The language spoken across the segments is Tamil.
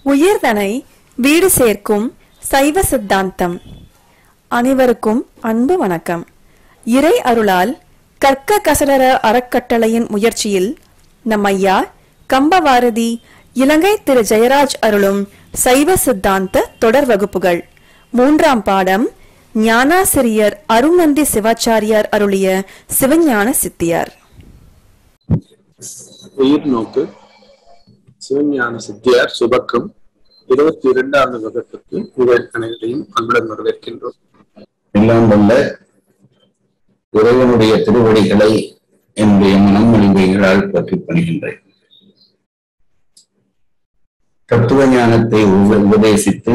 உயிர்தனை வீடு சேர்க்கும் சைவ சித்தாந்தம் அனைவருக்கும் அன்பு வணக்கம் இறை அருளால் கற்க கசடர அறக்கட்டளையின் முயற்சியில் நம் ஐயா கம்பவாரதி இலங்கை திரு ஜெயராஜ் அருளும் சைவ சித்தாந்த தொடர் வகுப்புகள் மூன்றாம் பாடம் ஞானாசிரியர் அருணந்தி சிவாச்சாரியார் அருளிய சிவஞான சித்தியார் உயிர் நோக்கு சிவஞான சித்தியார் சுபக்கம் இருபத்தி இரண்டாவது வகுப்புக்கு உங்கள் அனைவரையும் அன்புடன் வரவேற்கின்றோம் எல்லாம் வல்ல இறைவனுடைய திருவடிகளை என்னுடைய மனம் மொழிமைகளால் பற்றி பணிகின்றேன் தத்துவ ஞானத்தை உப- உபதேசித்து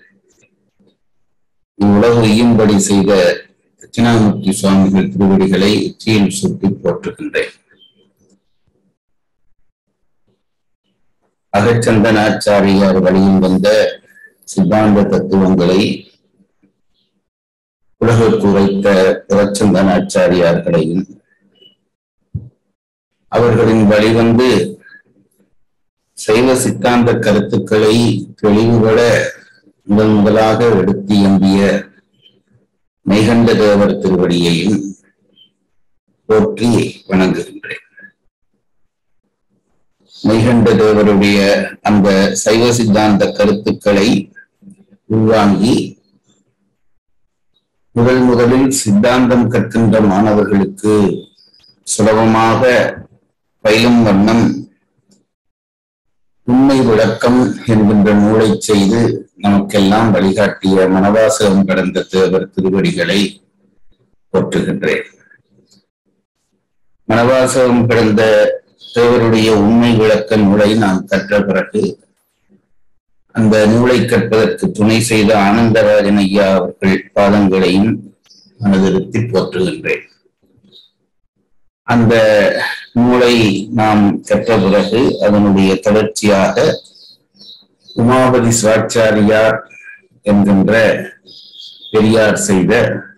இவ்வுலகு ஈயும்படி செய்த தட்சிணாமூர்த்தி சுவாமிகள் திருவடிகளை உச்சியில் சுட்டி போற்றுகின்றேன் அகச்சந்தனாச்சாரியார் வழியில் வந்த சித்தாந்த தத்துவங்களை உலகுக்கு உரைத்த புறச்சந்தனாச்சாரியார்களையும் அவர்களின் வழிவந்து சைவ சித்தாந்த கருத்துக்களை தெளிவுபட முதன் முதலாக எடுத்து எம்பிய மெய்கண்ட தேவர் திருவடியையும் போற்றி வணங்குகின்றேன் மெய்கண்ட தேவருடைய அந்த சைவ சித்தாந்த கருத்துக்களை உள்வாங்கி முதல் முதலில் சித்தாந்தம் கற்கின்ற மாணவர்களுக்கு சுலபமாக பயிலும் வண்ணம் உண்மை விளக்கம் என்கின்ற நூலை செய்து நமக்கெல்லாம் வழிகாட்டிய மனவாசகம் கடந்த தேவர் திருவடிகளை போற்றுகின்றேன் மனவாசகம் கடந்த தேவருடைய உண்மை விளக்க நூலை நான் கற்ற பிறகு அந்த நூலை கற்பதற்கு துணை செய்த ஆனந்தராஜன் ஐயா அவர்கள் பாதங்களையும் மனதிருத்தி போற்றுகின்றேன் அந்த நூலை நாம் கற்ற பிறகு அதனுடைய தொடர்ச்சியாக உமாபதி சிவாச்சாரியார் என்கின்ற பெரியார் செய்த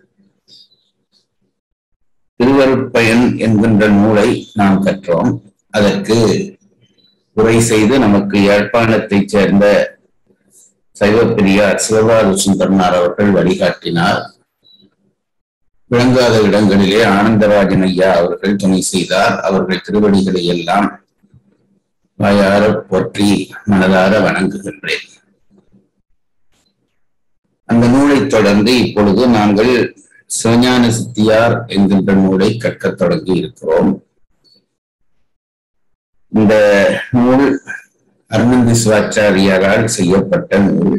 திருவருட்பயன் என்கின்ற நூலை நாம் கற்றோம் அதற்கு உரை செய்து நமக்கு யாழ்ப்பாணத்தைச் சேர்ந்த சைவ பெரியார் சிவபாத சுந்தரனார் அவர்கள் வழிகாட்டினார் விளங்காத இடங்களிலே ஆனந்தராஜன் ஐயா அவர்கள் துணை செய்தார் அவர்கள் திருவடிகளை எல்லாம் வாயார போற்றி மனதார வணங்குகின்றேன் அந்த நூலைத் தொடர்ந்து இப்பொழுது நாங்கள் சிவஞான சித்தியார் என்கின்ற நூலை கற்கத் தொடங்கி இருக்கிறோம் இந்த நூல் அருணந்தி சிவாச்சாரியாரால் செய்யப்பட்ட நூல்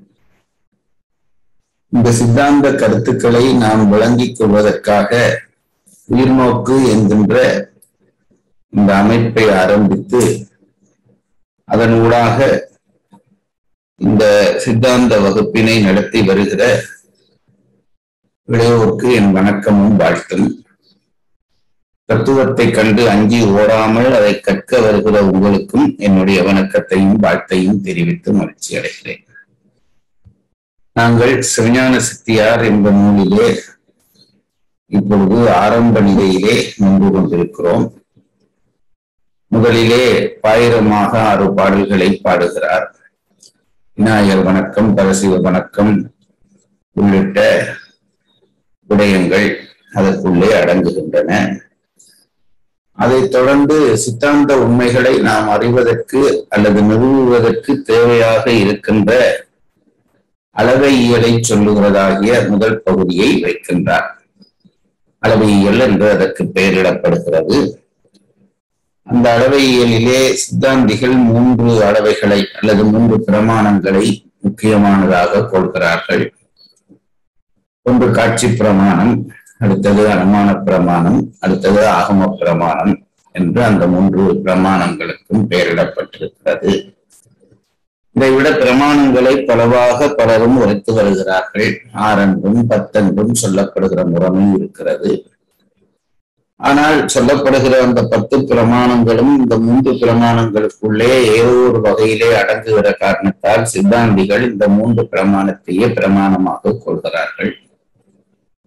இந்த சித்தாந்த கருத்துக்களை நாம் விளங்கிக் கொள்வதற்காக உயிர்நோக்கு என்கின்ற இந்த அமைப்பை ஆரம்பித்து அதன் ஊடாக இந்த சித்தாந்த வகுப்பினை நடத்தி வருகிற இளையோருக்கு என் வணக்கமும் வாழ்த்தும் தத்துவத்தை கண்டு அஞ்சி ஓடாமல் அதை கற்க வருகிற உங்களுக்கும் என்னுடைய வணக்கத்தையும் வாழ்த்தையும் தெரிவித்து மகிழ்ச்சி அடைகிறேன் நாங்கள் சிவஞான சித்தியார் என்ற நூலிலே இப்பொழுது ஆரம்ப நிலையிலே நின்று கொண்டிருக்கிறோம் முதலிலே பாயிரமாக ஆறு பாடல்களை பாடுகிறார் விநாயகர் வணக்கம் பரசிவ வணக்கம் உள்ளிட்ட விடயங்கள் அதற்குள்ளே அடங்குகின்றன அதைத் தொடர்ந்து சித்தாந்த உண்மைகளை நாம் அறிவதற்கு அல்லது நிறுவுவதற்கு தேவையாக இருக்கின்ற அளவையியலை சொல்லுகிறதாகிய முதல் பகுதியை வைக்கின்றார் அளவையியல் என்று அதற்கு பெயரிடப்படுகிறது அந்த அளவையியலிலே சித்தாந்திகள் மூன்று அளவைகளை அல்லது மூன்று பிரமாணங்களை முக்கியமானதாக கொள்கிறார்கள் ஒன்று காட்சி பிரமாணம் அடுத்தது அனுமான பிரமாணம் அடுத்தது ஆகம பிரமாணம் என்று அந்த மூன்று பிரமாணங்களுக்கும் பெயரிடப்பட்டிருக்கிறது இதை விட பிரமாணங்களை பலவாக பலரும் உரைத்து வருகிறார்கள் ஆறென்றும் பத்தென்றும் சொல்லப்படுகிற முறைமை இருக்கிறது ஆனால் சொல்லப்படுகிற அந்த பத்து பிரமாணங்களும் இந்த மூன்று பிரமாணங்களுக்குள்ளே ஏதோ ஒரு வகையிலே அடங்குகிற காரணத்தால் சித்தாந்திகள் இந்த மூன்று பிரமாணத்தையே பிரமாணமாக கொள்கிறார்கள்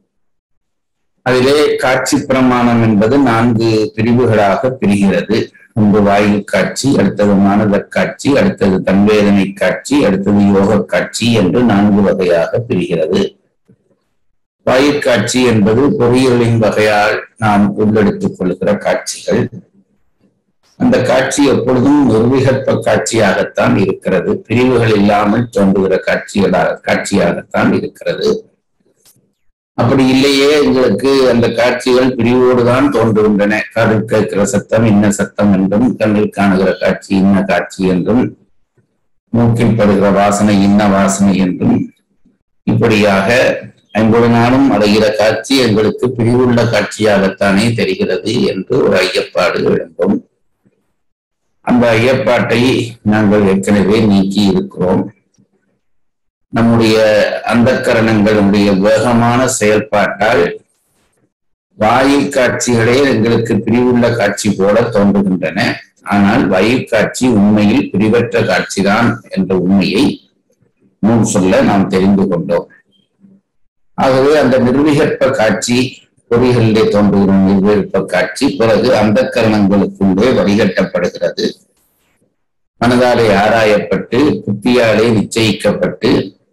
அதிலே காட்சி பிரமாணம் என்பது நான்கு பிரிவுகளாக பிரிகிறது ஒன்று வாயில் காட்சி அடுத்தது மானத காட்சி அடுத்தது தன்வேதனை காட்சி அடுத்தது யோக காட்சி என்று நான்கு வகையாக பிரிகிறது வாயிற்காட்சி என்பது பொறியியலின் வகையால் நாம் உள்ளெடுத்துக் கொள்கிற காட்சிகள் அந்த காட்சி எப்பொழுதும் நிர்விகற்ப காட்சியாகத்தான் இருக்கிறது பிரிவுகள் இல்லாமல் தோன்றுகிற காட்சிகளாக காட்சியாகத்தான் இருக்கிறது அப்படி இல்லையே எங்களுக்கு அந்த காட்சிகள் பிரிவோடு தான் தோன்றுகின்றன காதில் கேட்கிற சத்தம் இன்ன சத்தம் என்றும் கண்ணில் காணுகிற காட்சி இன்ன காட்சி என்றும் மூக்கில் படுகிற வாசனை இன்ன வாசனை என்றும் இப்படியாக ஐம்பது நாளும் அடைகிற காட்சி எங்களுக்கு பிரிவுள்ள காட்சியாகத்தானே தெரிகிறது என்று ஒரு ஐயப்பாடு எழும்பும் அந்த ஐயப்பாட்டை நாங்கள் ஏற்கனவே நீக்கி இருக்கிறோம் நம்முடைய அந்த கரணங்களுடைய வேகமான செயல்பாட்டால் வாயில் காட்சிகளே எங்களுக்கு பிரிவுள்ள காட்சி போல தோன்றுகின்றன ஆனால் வயிற் காட்சி உண்மையில் பிரிவற்ற காட்சிதான் என்ற உண்மையை நூல் சொல்ல நாம் தெரிந்து கொண்டோம் ஆகவே அந்த நிர்விகற்ப காட்சி பொறிகளிலே தோன்றுகிற நிர்விகற்ப காட்சி பிறகு அந்த கரணங்களுக்குள்ளே வடிகட்டப்படுகிறது மனதாலே ஆராயப்பட்டு புத்தியாலே நிச்சயிக்கப்பட்டு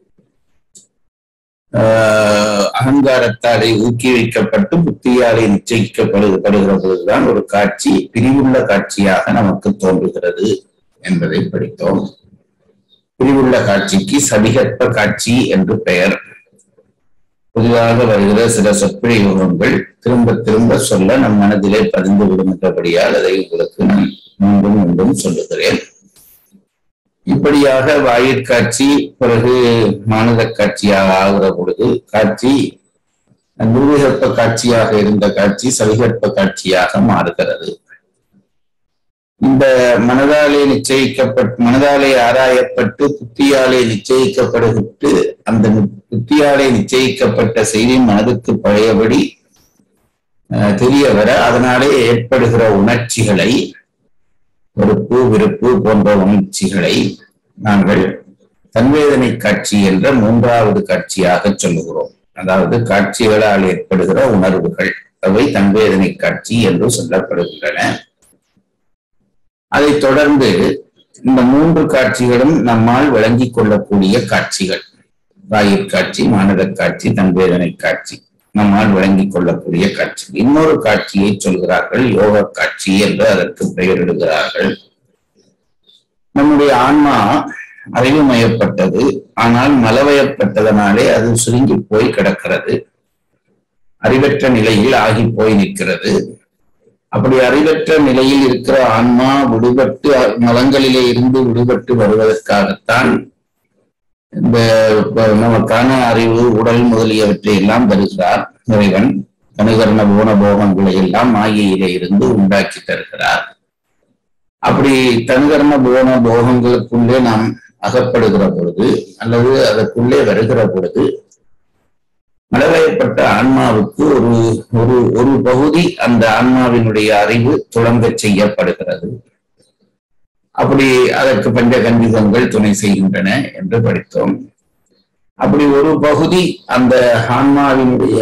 ஆஹ் அகங்காரத்தாலே ஊக்குவிக்கப்பட்டு புத்தியாலே நிச்சயிக்கப்படுகிற பொழுதுதான் ஒரு காட்சி பிரிவுள்ள காட்சியாக நமக்கு தோன்றுகிறது என்பதை படித்தோம் பிரிவுள்ள காட்சிக்கு சதிகற்ப காட்சி என்று பெயர் புதிதாக வருகிற சில சொற்பிரயோகங்கள் திரும்ப திரும்ப சொல்ல நம் மனதிலே பதிந்து விடுகின்றபடியால் அதை உங்களுக்கு நான் மீண்டும் மீண்டும் சொல்லுகிறேன் இப்படியாக வாயிற்காட்சி பிறகு மானத காட்சியாக ஆகிற பொழுது காட்சி நிர்விகற்ப காட்சியாக இருந்த காட்சி சவிகற்ப காட்சியாக மாறுகிறது இந்த மனதாலே நிச்சயிக்கப்பட்டு மனதாலே ஆராயப்பட்டு புத்தியாலே நிச்சயிக்கப்படுகிட்டு அந்த புத்தியாலே நிச்சயிக்கப்பட்ட செய்தி மனதுக்கு பழையபடி தெரிய வர அதனாலே ஏற்படுகிற உணர்ச்சிகளை வெறுப்பு விருப்பு போன்ற உணர்ச்சிகளை நாங்கள் தன்வேதனை காட்சி என்ற மூன்றாவது காட்சியாக சொல்லுகிறோம் அதாவது காட்சிகளால் ஏற்படுகிற உணர்வுகள் அவை தன்வேதனை காட்சி என்று சொல்லப்படுகின்றன அதைத் தொடர்ந்து இந்த மூன்று காட்சிகளும் நம்மால் விளங்கிக் கொள்ளக்கூடிய காட்சிகள் வாயிற்காட்சி மானத காட்சி தன்வேதனை காட்சி நம்மால் விளங்கிக் கொள்ளக்கூடிய காட்சி இன்னொரு காட்சியை சொல்கிறார்கள் யோக காட்சி என்று அதற்கு பெயரிடுகிறார்கள் நம்முடைய ஆன்மா அறிவுமயப்பட்டது ஆனால் மலவயப்பட்டதனாலே அது சுருங்கி போய் கிடக்கிறது அறிவற்ற நிலையில் ஆகி போய் நிற்கிறது அப்படி அறிவற்ற நிலையில் இருக்கிற ஆன்மா விடுபட்டு மலங்களிலே இருந்து விடுபட்டு வருவதற்காகத்தான் இந்த நமக்கான அறிவு உடல் முதலியவற்றை எல்லாம் தருகிறார் இறைவன் கனுகரண போன போகங்களை எல்லாம் மாயையிலே இருந்து உண்டாக்கி தருகிறார் அப்படி தனுகரண போன போகங்களுக்குள்ளே நாம் அகப்படுகிற பொழுது அல்லது அதற்குள்ளே வருகிற பொழுது மலவயப்பட்ட ஆன்மாவுக்கு ஒரு ஒரு ஒரு பகுதி அந்த ஆன்மாவினுடைய அறிவு துளங்க செய்யப்படுகிறது அப்படி அதற்கு பஞ்ச கண்டிதங்கள் துணை செய்கின்றன என்று படித்தோம் அப்படி ஒரு பகுதி அந்த ஆன்மாவினுடைய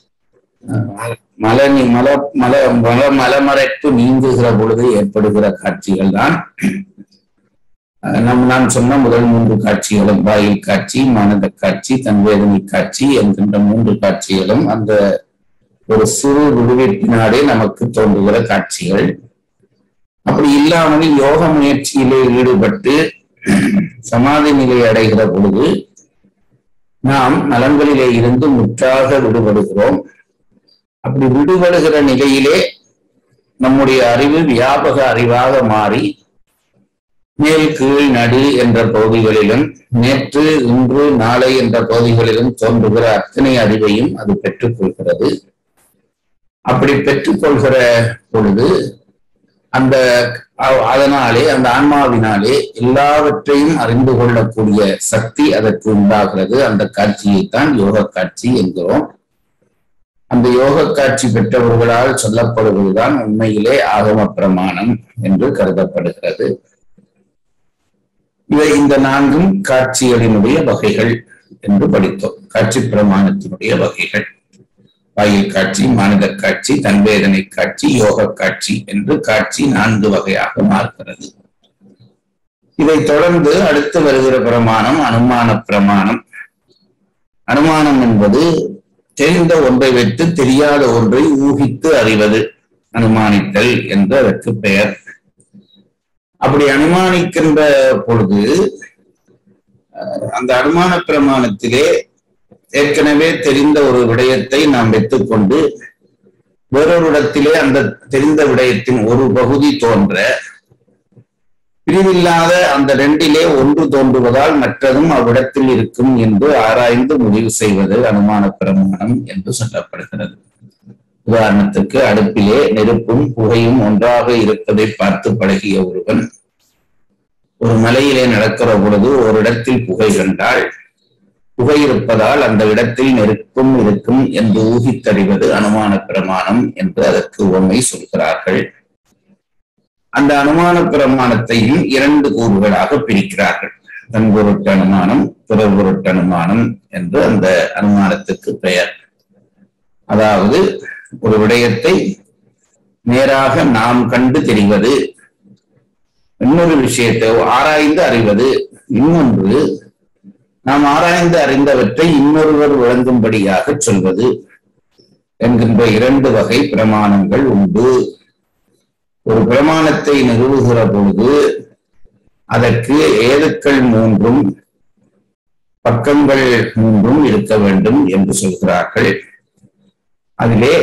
மல மல மல மல மலமறைப்பு நீங்குகிற பொழுது ஏற்படுகிற காட்சிகள் தான் நம் நான் சொன்ன முதல் மூன்று காட்சிகளும் வாயில் காட்சி மனத காட்சி தன்வேதனை காட்சி என்கின்ற மூன்று காட்சிகளும் அந்த ஒரு சிறு விடுவிப்பினாலே நமக்கு தோன்றுகிற காட்சிகள் அப்படி இல்லாமல் யோக முயற்சியிலே ஈடுபட்டு சமாதி நிலை அடைகிற பொழுது நாம் நலன்களிலே இருந்து முற்றாக விடுபடுகிறோம் அப்படி விடுபடுகிற நிலையிலே நம்முடைய அறிவு வியாபக அறிவாக மாறி மேல் கீழ் நடு என்ற பகுதிகளிலும் நேற்று இன்று நாளை என்ற பகுதிகளிலும் தோன்றுகிற அத்தனை அறிவையும் அது பெற்றுக்கொள்கிறது அப்படி பெற்றுக்கொள்கிற பொழுது அந்த அதனாலே அந்த ஆன்மாவினாலே எல்லாவற்றையும் அறிந்து கொள்ளக்கூடிய சக்தி அதற்கு உண்டாகிறது அந்த காட்சியைத்தான் யோக காட்சி என்கிறோம் அந்த யோக காட்சி பெற்றவர்களால் சொல்லப்படுவதுதான் உண்மையிலே ஆகம பிரமாணம் என்று கருதப்படுகிறது இவை இந்த நான்கும் காட்சிகளினுடைய வகைகள் என்று படித்தோம் காட்சி பிரமாணத்தினுடைய வகைகள் வாயில் காட்சி மானிட காட்சி தன்வேதனை காட்சி யோக காட்சி என்று காட்சி நான்கு வகையாக மாறுகிறது இதைத் தொடர்ந்து அடுத்து வருகிற பிரமாணம் அனுமான பிரமாணம் அனுமானம் என்பது தெரிந்த ஒன்றை வைத்து தெரியாத ஒன்றை ஊகித்து அறிவது அனுமானித்தல் என்று அதற்கு பெயர் அப்படி அனுமானிக்கின்ற பொழுது அஹ், அந்த அனுமான பிரமாணத்திலே ஏற்கனவே தெரிந்த ஒரு விடயத்தை நாம் வைத்துக்கொண்டு வேறொரு இடத்திலே அந்த தெரிந்த விடயத்தின் ஒரு பகுதி தோன்ற பிரிவில்லாத அந்த ரெண்டிலே ஒன்று தோன்றுவதால் மற்றதும் அவ்விடத்தில் இருக்கும் என்று ஆராய்ந்து முடிவு செய்வது அனுமான பிரமாணம் என்று சொல்லப்படுகிறது உதாரணத்துக்கு அடுப்பிலே நெருப்பும் புகையும் ஒன்றாக இருப்பதை பார்த்து பழகிய ஒருவன் ஒரு மலையிலே நடக்கிற பொழுது ஒரு இடத்தில் புகை கண்டால் புகை இருப்பதால் அந்த இடத்தில் நெருப்பும் இருக்கும் என்று ஊகித்தறிவது அனுமான பிரமாணம் என்று அதற்கு உண்மை சொல்கிறார்கள் அந்த அனுமான பிரமாணத்தையும் இரண்டு கூறுகளாக பிரிக்கிறார்கள் தன் பொருட்டு அனுமானம் பிறர் பொருட்டு அனுமானம் என்று அந்த அனுமானத்துக்கு பெயர் அதாவது ஒரு விடயத்தை நேராக நாம் கண்டு தெரிவது இன்னொரு விஷயத்தை ஆராய்ந்து அறிவது இன்னொன்று நாம் ஆராய்ந்து அறிந்தவற்றை இன்னொருவர் விளங்கும்படியாக சொல்வது என்கின்ற இரண்டு வகை பிரமாணங்கள் உண்டு ஒரு பிரமாணத்தை நிறுவுகிற பொழுது அதற்கு ஏதுக்கள் மூன்றும் பக்கங்கள் மூன்றும் இருக்க வேண்டும் என்று சொல்கிறார்கள் அதிலே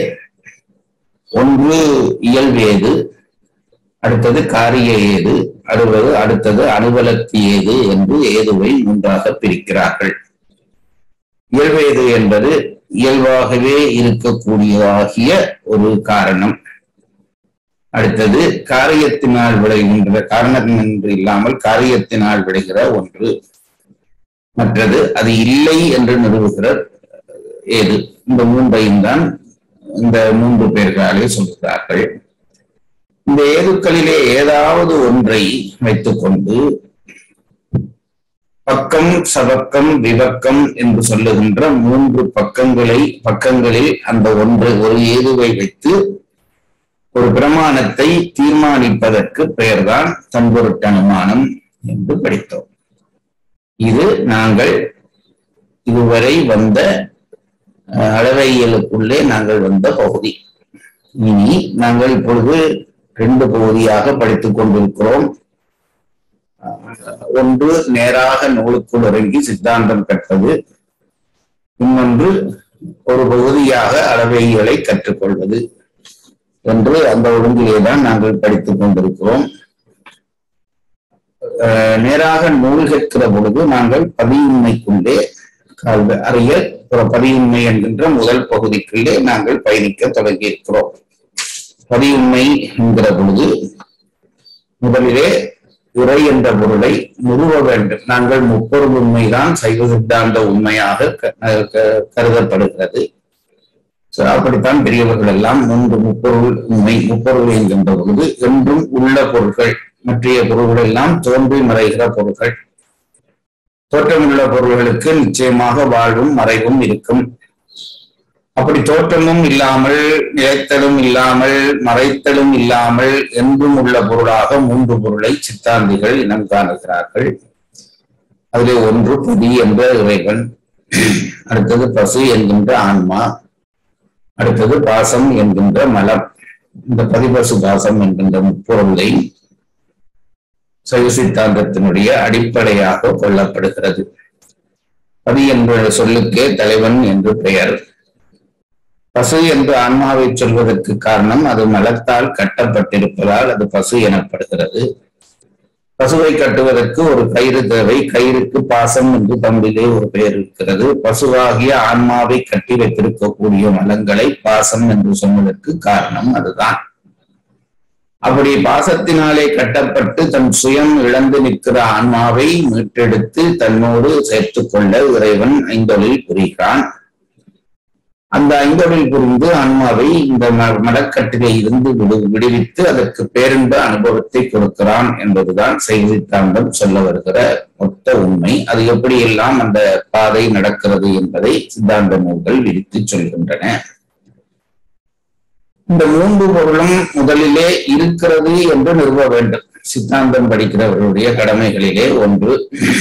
ஒன்று இயல்பேது அடுத்தது காரிய ஏது அடுவது அடுத்தது அனுபலத்தி ஏது என்று ஏதுவை மூன்றாக பிரிக்கிறார்கள் இயல்பேது என்பது இயல்பாகவே இருக்கக்கூடியதாகிய ஒரு காரணம் அடுத்தது காரியத்தினால் விளைகின்ற காரணம் என்று இல்லாமல் காரியத்தினால் விளைகிற ஒன்று மற்றது அது இல்லை என்று நிறுவுகிற ஏது இந்த மூன்றையும் தான் இந்த மூன்று பேர்களாலே சொல்கிறார்கள் இந்த ஏதுக்களிலே ஏதாவது ஒன்றை வைத்துக்கொண்டு பக்கம் சபக்கம் விவக்கம் என்று சொல்லுகின்ற மூன்று பக்கங்களை பக்கங்களில் அந்த ஒன்றை ஒரு ஏதுவை வைத்து ஒரு பிரமாணத்தை தீர்மானிப்பதற்கு பெயர்தான் தன்பொருட்டு அனுமானம் என்று படித்தோம் இது நாங்கள் இதுவரை வந்த அஹ், அளவையியலுக்குள்ளே நாங்கள் வந்த பகுதி இனி நாங்கள் இப்பொழுது ரெண்டு பகுதியாக படித்துக் கொண்டிருக்கிறோம் அஹ், ஒன்று நேராக நூலுக்குள் இறங்கி சித்தாந்தம் கற்பது இன்னொன்று ஒரு பகுதியாக அளவையியலை கற்றுக்கொள்வது என்று அந்த ஒழுங்கிலே தான் நாங்கள் படித்துக் கொண்டிருக்கிறோம் அஹ், நேராக நூல் கற்கிற பொழுது நாங்கள் பதியுண்மைக்குள்ளே கல்வி- அறிய ஒரு பதியுண்மை என்கின்ற முதல் பகுதிக்குள்ளே நாங்கள் பயணிக்க தொடங்கி இருக்கிறோம் பதியுண்மை என்கிற பொழுது முதலிலே உரை என்ற பொருளை நிறுவ வேண்டும் நாங்கள் முப்பொருள் உண்மைதான் சைவ சித்தாந்த உண்மையாக க- அஹ் க- கருதப்படுகிறது So, அப்படித்தான் பெரியவர்கள் எல்லாம் மூன்று முப்பொருள் உண்மை முப்பொருள் என்கின்ற பொழுது என்றும் உள்ள பொருள்கள் மற்றைய பொருள்கள் எல்லாம் தோன்றி மறைகிற பொருள்கள் தோற்றமுள்ள பொருள்களுக்கு நிச்சயமாக வாழ்வும் மறைவும் இருக்கும் அப்படி தோற்றமும் இல்லாமல் நிலைத்தலும் இல்லாமல் மறைத்தலும் இல்லாமல் என்றும் உள்ள பொருளாக மூன்று பொருளை சித்தாந்திகள் இனம் காணுகிறார்கள் அதிலே ஒன்று பதி என்ற இறைவன் அடுத்தது பசு என்கின்ற ஆன்மா அடுத்தது பாசம் என்கின்ற மலம் இந்த பதிபசு பாசம் என்கின்ற முப்பொருளை சைவ சித்தாந்தத்தினுடைய அடிப்படையாக கொள்ளப்படுகிறது பதி என்ற சொல்லுக்கே தலைவன் என்று பெயர் பசு என்று ஆன்மாவை சொல்வதற்கு காரணம் அது மலத்தால் கட்டப்பட்டிருப்பதால் அது பசு எனப்படுகிறது பசுவை கட்டுவதற்கு ஒரு கயிறு தேவை கயிறுக்கு பாசம் என்று தமிழிலே ஒரு பெயர் இருக்கிறது பசுவாகிய ஆன்மாவை கட்டி வைத்திருக்கக்கூடிய மலங்களை பாசம் என்று சொன்னதற்கு காரணம் அதுதான் அப்படி பாசத்தினாலே கட்டப்பட்டு தன் சுயம் இழந்து நிற்கிற ஆன்மாவை மீட்டெடுத்து தன்னோடு சேர்த்துக் கொள்ள இறைவன் ஐந்தொழில் புரிகிறான் அந்த ஐந்தொழில் புரிந்து ஆன்மாவை இந்த ம- மடக்கட்டிலே இருந்து விடு விடுவித்து அதற்கு பேரின்ப அனுபவத்தை கொடுக்கிறான் என்பதுதான் சைவ சித்தாந்தம் சொல்ல வருகிற மொத்த உண்மை அது எப்படியெல்லாம் அந்த பாதை நடக்கிறது என்பதை சித்தாந்த நூல்கள் விரித்து சொல்கின்றன இந்த மூன்று பொருளும் முதலிலே இருக்கிறது என்று நிறுவ வேண்டும் சித்தாந்தம் படிக்கிறவர்களுடைய கடமைகளிலே ஒன்று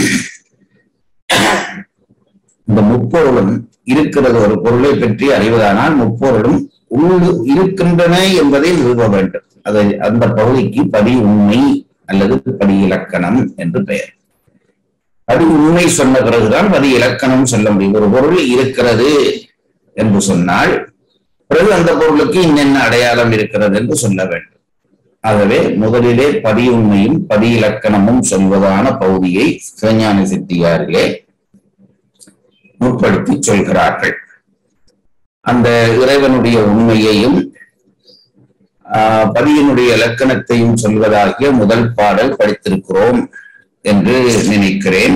இந்த முப்பொருளும் இருக்கிறது ஒரு பொருளை பற்றி அறிவதானால் முப்பொருளும் உள் இருக்கின்றன என்பதை நிறுவ வேண்டும் அதை அந்த பகுதிக்கு படி உண்மை அல்லது படி இலக்கணம் என்று பெயர் படி உண்மை சொன்ன பிறகுதான் படி இலக்கணம் சொல்ல முடியும் ஒரு பொருள் இருக்கிறது என்று சொன்னால் பிறகு அந்த பொருளுக்கு இன்னென்ன அடையாளம் இருக்கிறது என்று சொல்ல வேண்டும் ஆகவே முதலிலே படி உண்மையும் படி இலக்கணமும் சொல்வதான பகுதியை சிவஞான சித்தியாரிலே முற்படுத்தி சொல்கிறார்கள் அந்த இறைவனுடைய உண்மையையும் ஆஹ், பதியினுடைய இலக்கணத்தையும் சொல்வதாகிய முதல் பாடல் படித்திருக்கிறோம் என்று நினைக்கிறேன்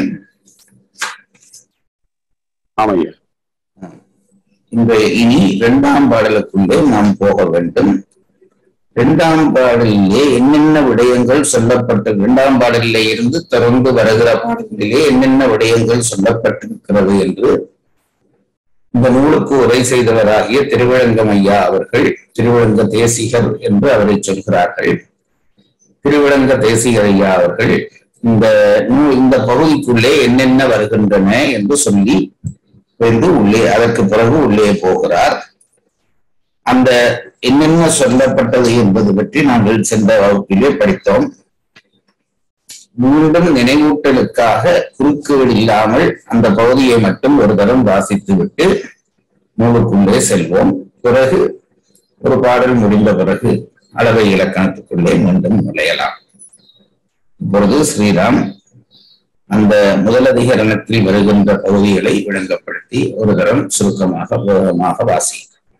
ஆமையா இந்த இனி இரண்டாம் பாடலுக்குள்ளே நாம் போக வேண்டும் இரண்டாம் பாடலிலே என்னென்ன விடயங்கள் சொல்லப்பட்ட இரண்டாம் பாடலிலே இருந்து தொடர்ந்து வருகிற பாடலிலே என்னென்ன விடயங்கள் சொல்லப்பட்டிருக்கிறது என்று இந்த நூலுக்கு உரை செய்தவராகிய திருவிழங்கம் ஐயா அவர்கள் திருவிழங்க தேசிகர் என்று அவரை சொல்கிறார்கள் திருவிழங்க தேசிகர் ஐயா அவர்கள் இந்த நூ- இந்த பகுதிக்குள்ளே என்னென்ன வருகின்றன என்று சொல்லி என்று உள்ளே அதற்கு பிறகு உள்ளே போகிறார் அந்த என்னென்ன சொல்லப்பட்டது என்பது பற்றி நாங்கள் சென்ற வகுப்பிலே படித்தோம் மீண்டும் நினைவூட்டலுக்காக குறுக்குகள் இல்லாமல் அந்த பகுதியை மட்டும் ஒரு தரம் வாசித்துவிட்டு நூலுக்குள்ளே செல்வோம் பிறகு ஒரு பாடல் முடிந்த பிறகு அளவை இலக்கணத்துக்குள்ளே மீண்டும் நுழையலாம் இப்பொழுது ஸ்ரீராம் அந்த முதலதிகரணத்தில் வருகின்ற பகுதிகளை விளங்கப்படுத்தி ஒரு தரம் சுருக்கமாக வேகமாக வாசி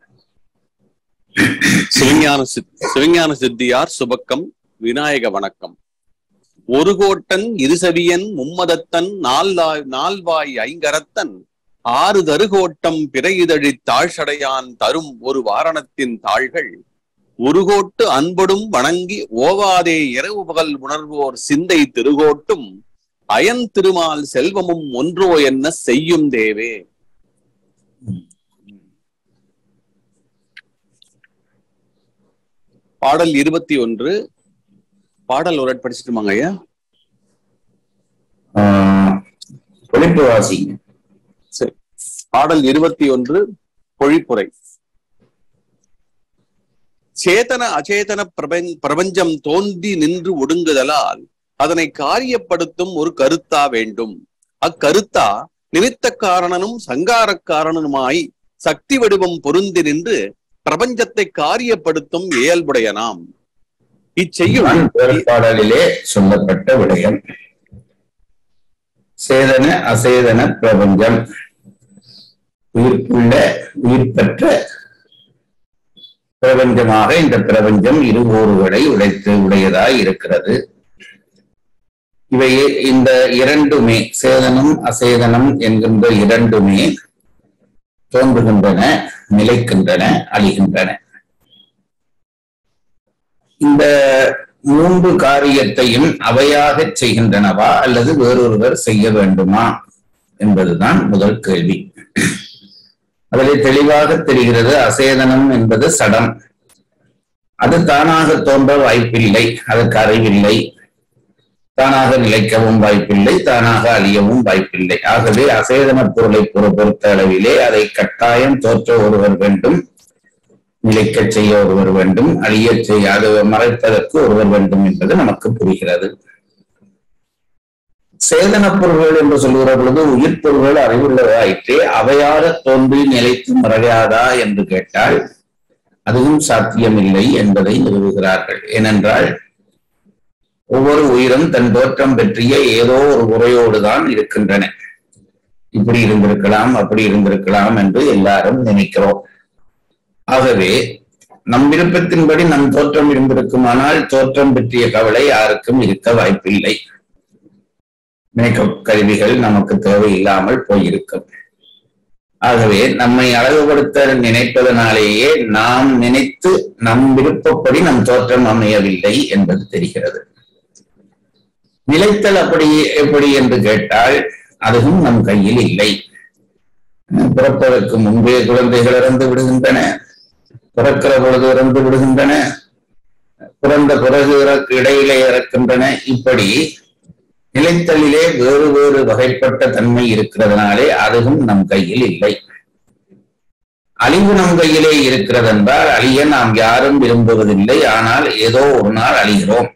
சிவஞான சித் சிவஞான சித்தியார் சுபக்கம் விநாயக வணக்கம் ஒரு கோட்டன் இருசவியன் மும்மதத்தன் நால்வாய் நால்வாய் ஐங்கரத்தன் ஆறு தருகோட்டம் பிறையுதழி தாழ்சடையான் தரும் ஒரு வாரணத்தின் தாள்கள் உருகோட்டு அன்பொடும் வணங்கி ஓவாதே இரவு பகல் உணர்வோர் சிந்தை திருகோட்டும் அயன் திருமால் செல்வமும் ஒன்றோ என்ன செய்யும் தேவே பாடல் இருபத்தி ஒன்று பாடல் ஒரு படிச்சுட்டுமாங்க ஐயா ஆஹ் பொழிப்பு வாசிங்க சரி பாடல் இருபத்தி ஒன்று பொழிப்புரை சேதன அச்சேதன பிரபஞ்ச பிரபஞ்சம் தோன்றி நின்று ஒடுங்குதலால் அதனை காரியப்படுத்தும் ஒரு கருத்தா வேண்டும் அக்கருத்தா நிமித்த காரணனும் சங்கார காரணனுமாய் சக்தி வடிவம் பொருந்தி நின்று பிரபஞ்சத்தை காரியப்படுத்தும் இயல்புடையனாம் இச்செய்யும் இதுதான் வேறுபாடலிலே சொல்லப்பட்ட விடயம் சேதன அசேதன பிரபஞ்சம் உயிர்ப்புள்ள உயிர்பற்ற பிரபஞ்சமாக இந்த பிரபஞ்சம் இருகோறுகளை உடைத்து உடையதாய் இருக்கிறது இவை இந்த இரண்டுமே சேதனம் அசேதனம் என்கின்ற இரண்டுமே தோன்றுகின்றன நிலைக்கின்றன அழிகின்றன இந்த மூன்று காரியத்தையும் அவையாக செய்கின்றனவா அல்லது வேறொருவர் செய்ய வேண்டுமா என்பதுதான் முதல் கேள்வி அதில் தெளிவாக தெரிகிறது அசேதனம் என்பது சடம் அது தானாக தோன்ற வாய்ப்பில்லை அதற்கு அறிவில்லை தானாக நிலைக்கவும் வாய்ப்பில்லை தானாக அழியவும் வாய்ப்பில்லை ஆகவே அசேதன பொருளை பொறு- பொறுத்த அளவிலே அதை கட்டாயம் தோற்ற ஒருவர் வேண்டும் நிலைக்கச் செய்ய ஒருவர் வேண்டும் அழியச் செய்ய அது மறைப்பதற்கு ஒருவர் வேண்டும் என்பது நமக்கு புரிகிறது சேதன பொருள்கள் என்று சொல்லுகிற பொழுது உயிர் பொருள்கள் அறிவுள்ளதாயிற்றே அவையாக தோன்றி நிலைத்து மறையாதா என்று கேட்டால் அதுவும் சாத்தியமில்லை என்பதை நிறுவுகிறார்கள் ஏனென்றால் ஒவ்வொரு உயிரும் தன் தோற்றம் பற்றிய ஏதோ ஒரு உரையோடு தான் இருக்கின்றன இப்படி இருந்திருக்கலாம் அப்படி இருந்திருக்கலாம் என்று எல்லாரும் நினைக்கிறோம் ஆகவே நம் விருப்பத்தின்படி நம் தோற்றம் இருந்திருக்குமானால் தோற்றம் பற்றிய கவலை யாருக்கும் இருக்க வாய்ப்பில்லை மேக்கப் கருவிகள் நமக்கு தேவையில்லாமல் போயிருக்கும் ஆகவே நம்மை அழகுபடுத்த நினைப்பதனாலேயே நாம் நினைத்து நம் விருப்பப்படி நம் தோற்றம் அமையவில்லை என்பது தெரிகிறது நிலைத்தல் அப்படி எப்படி என்று கேட்டால் அதுவும் நம் கையில் இல்லை பிறப்பதற்கு முன்பே குழந்தைகள் இறந்து விடுகின்றன பிறக்கிற பொழுது இறந்து விடுகின்றன பிறந்த பிறகு இறக்கு இடையிலே இறக்கின்றன இப்படி நிலைத்தலிலே வேறு வேறு வகைப்பட்ட தன்மை இருக்கிறதுனாலே அதுவும் நம் கையில் இல்லை அழிவு நம் கையிலே இருக்கிறது என்றால் அழிய நாம் யாரும் விரும்புவதில்லை ஆனால் ஏதோ ஒரு நாள் அழிகிறோம்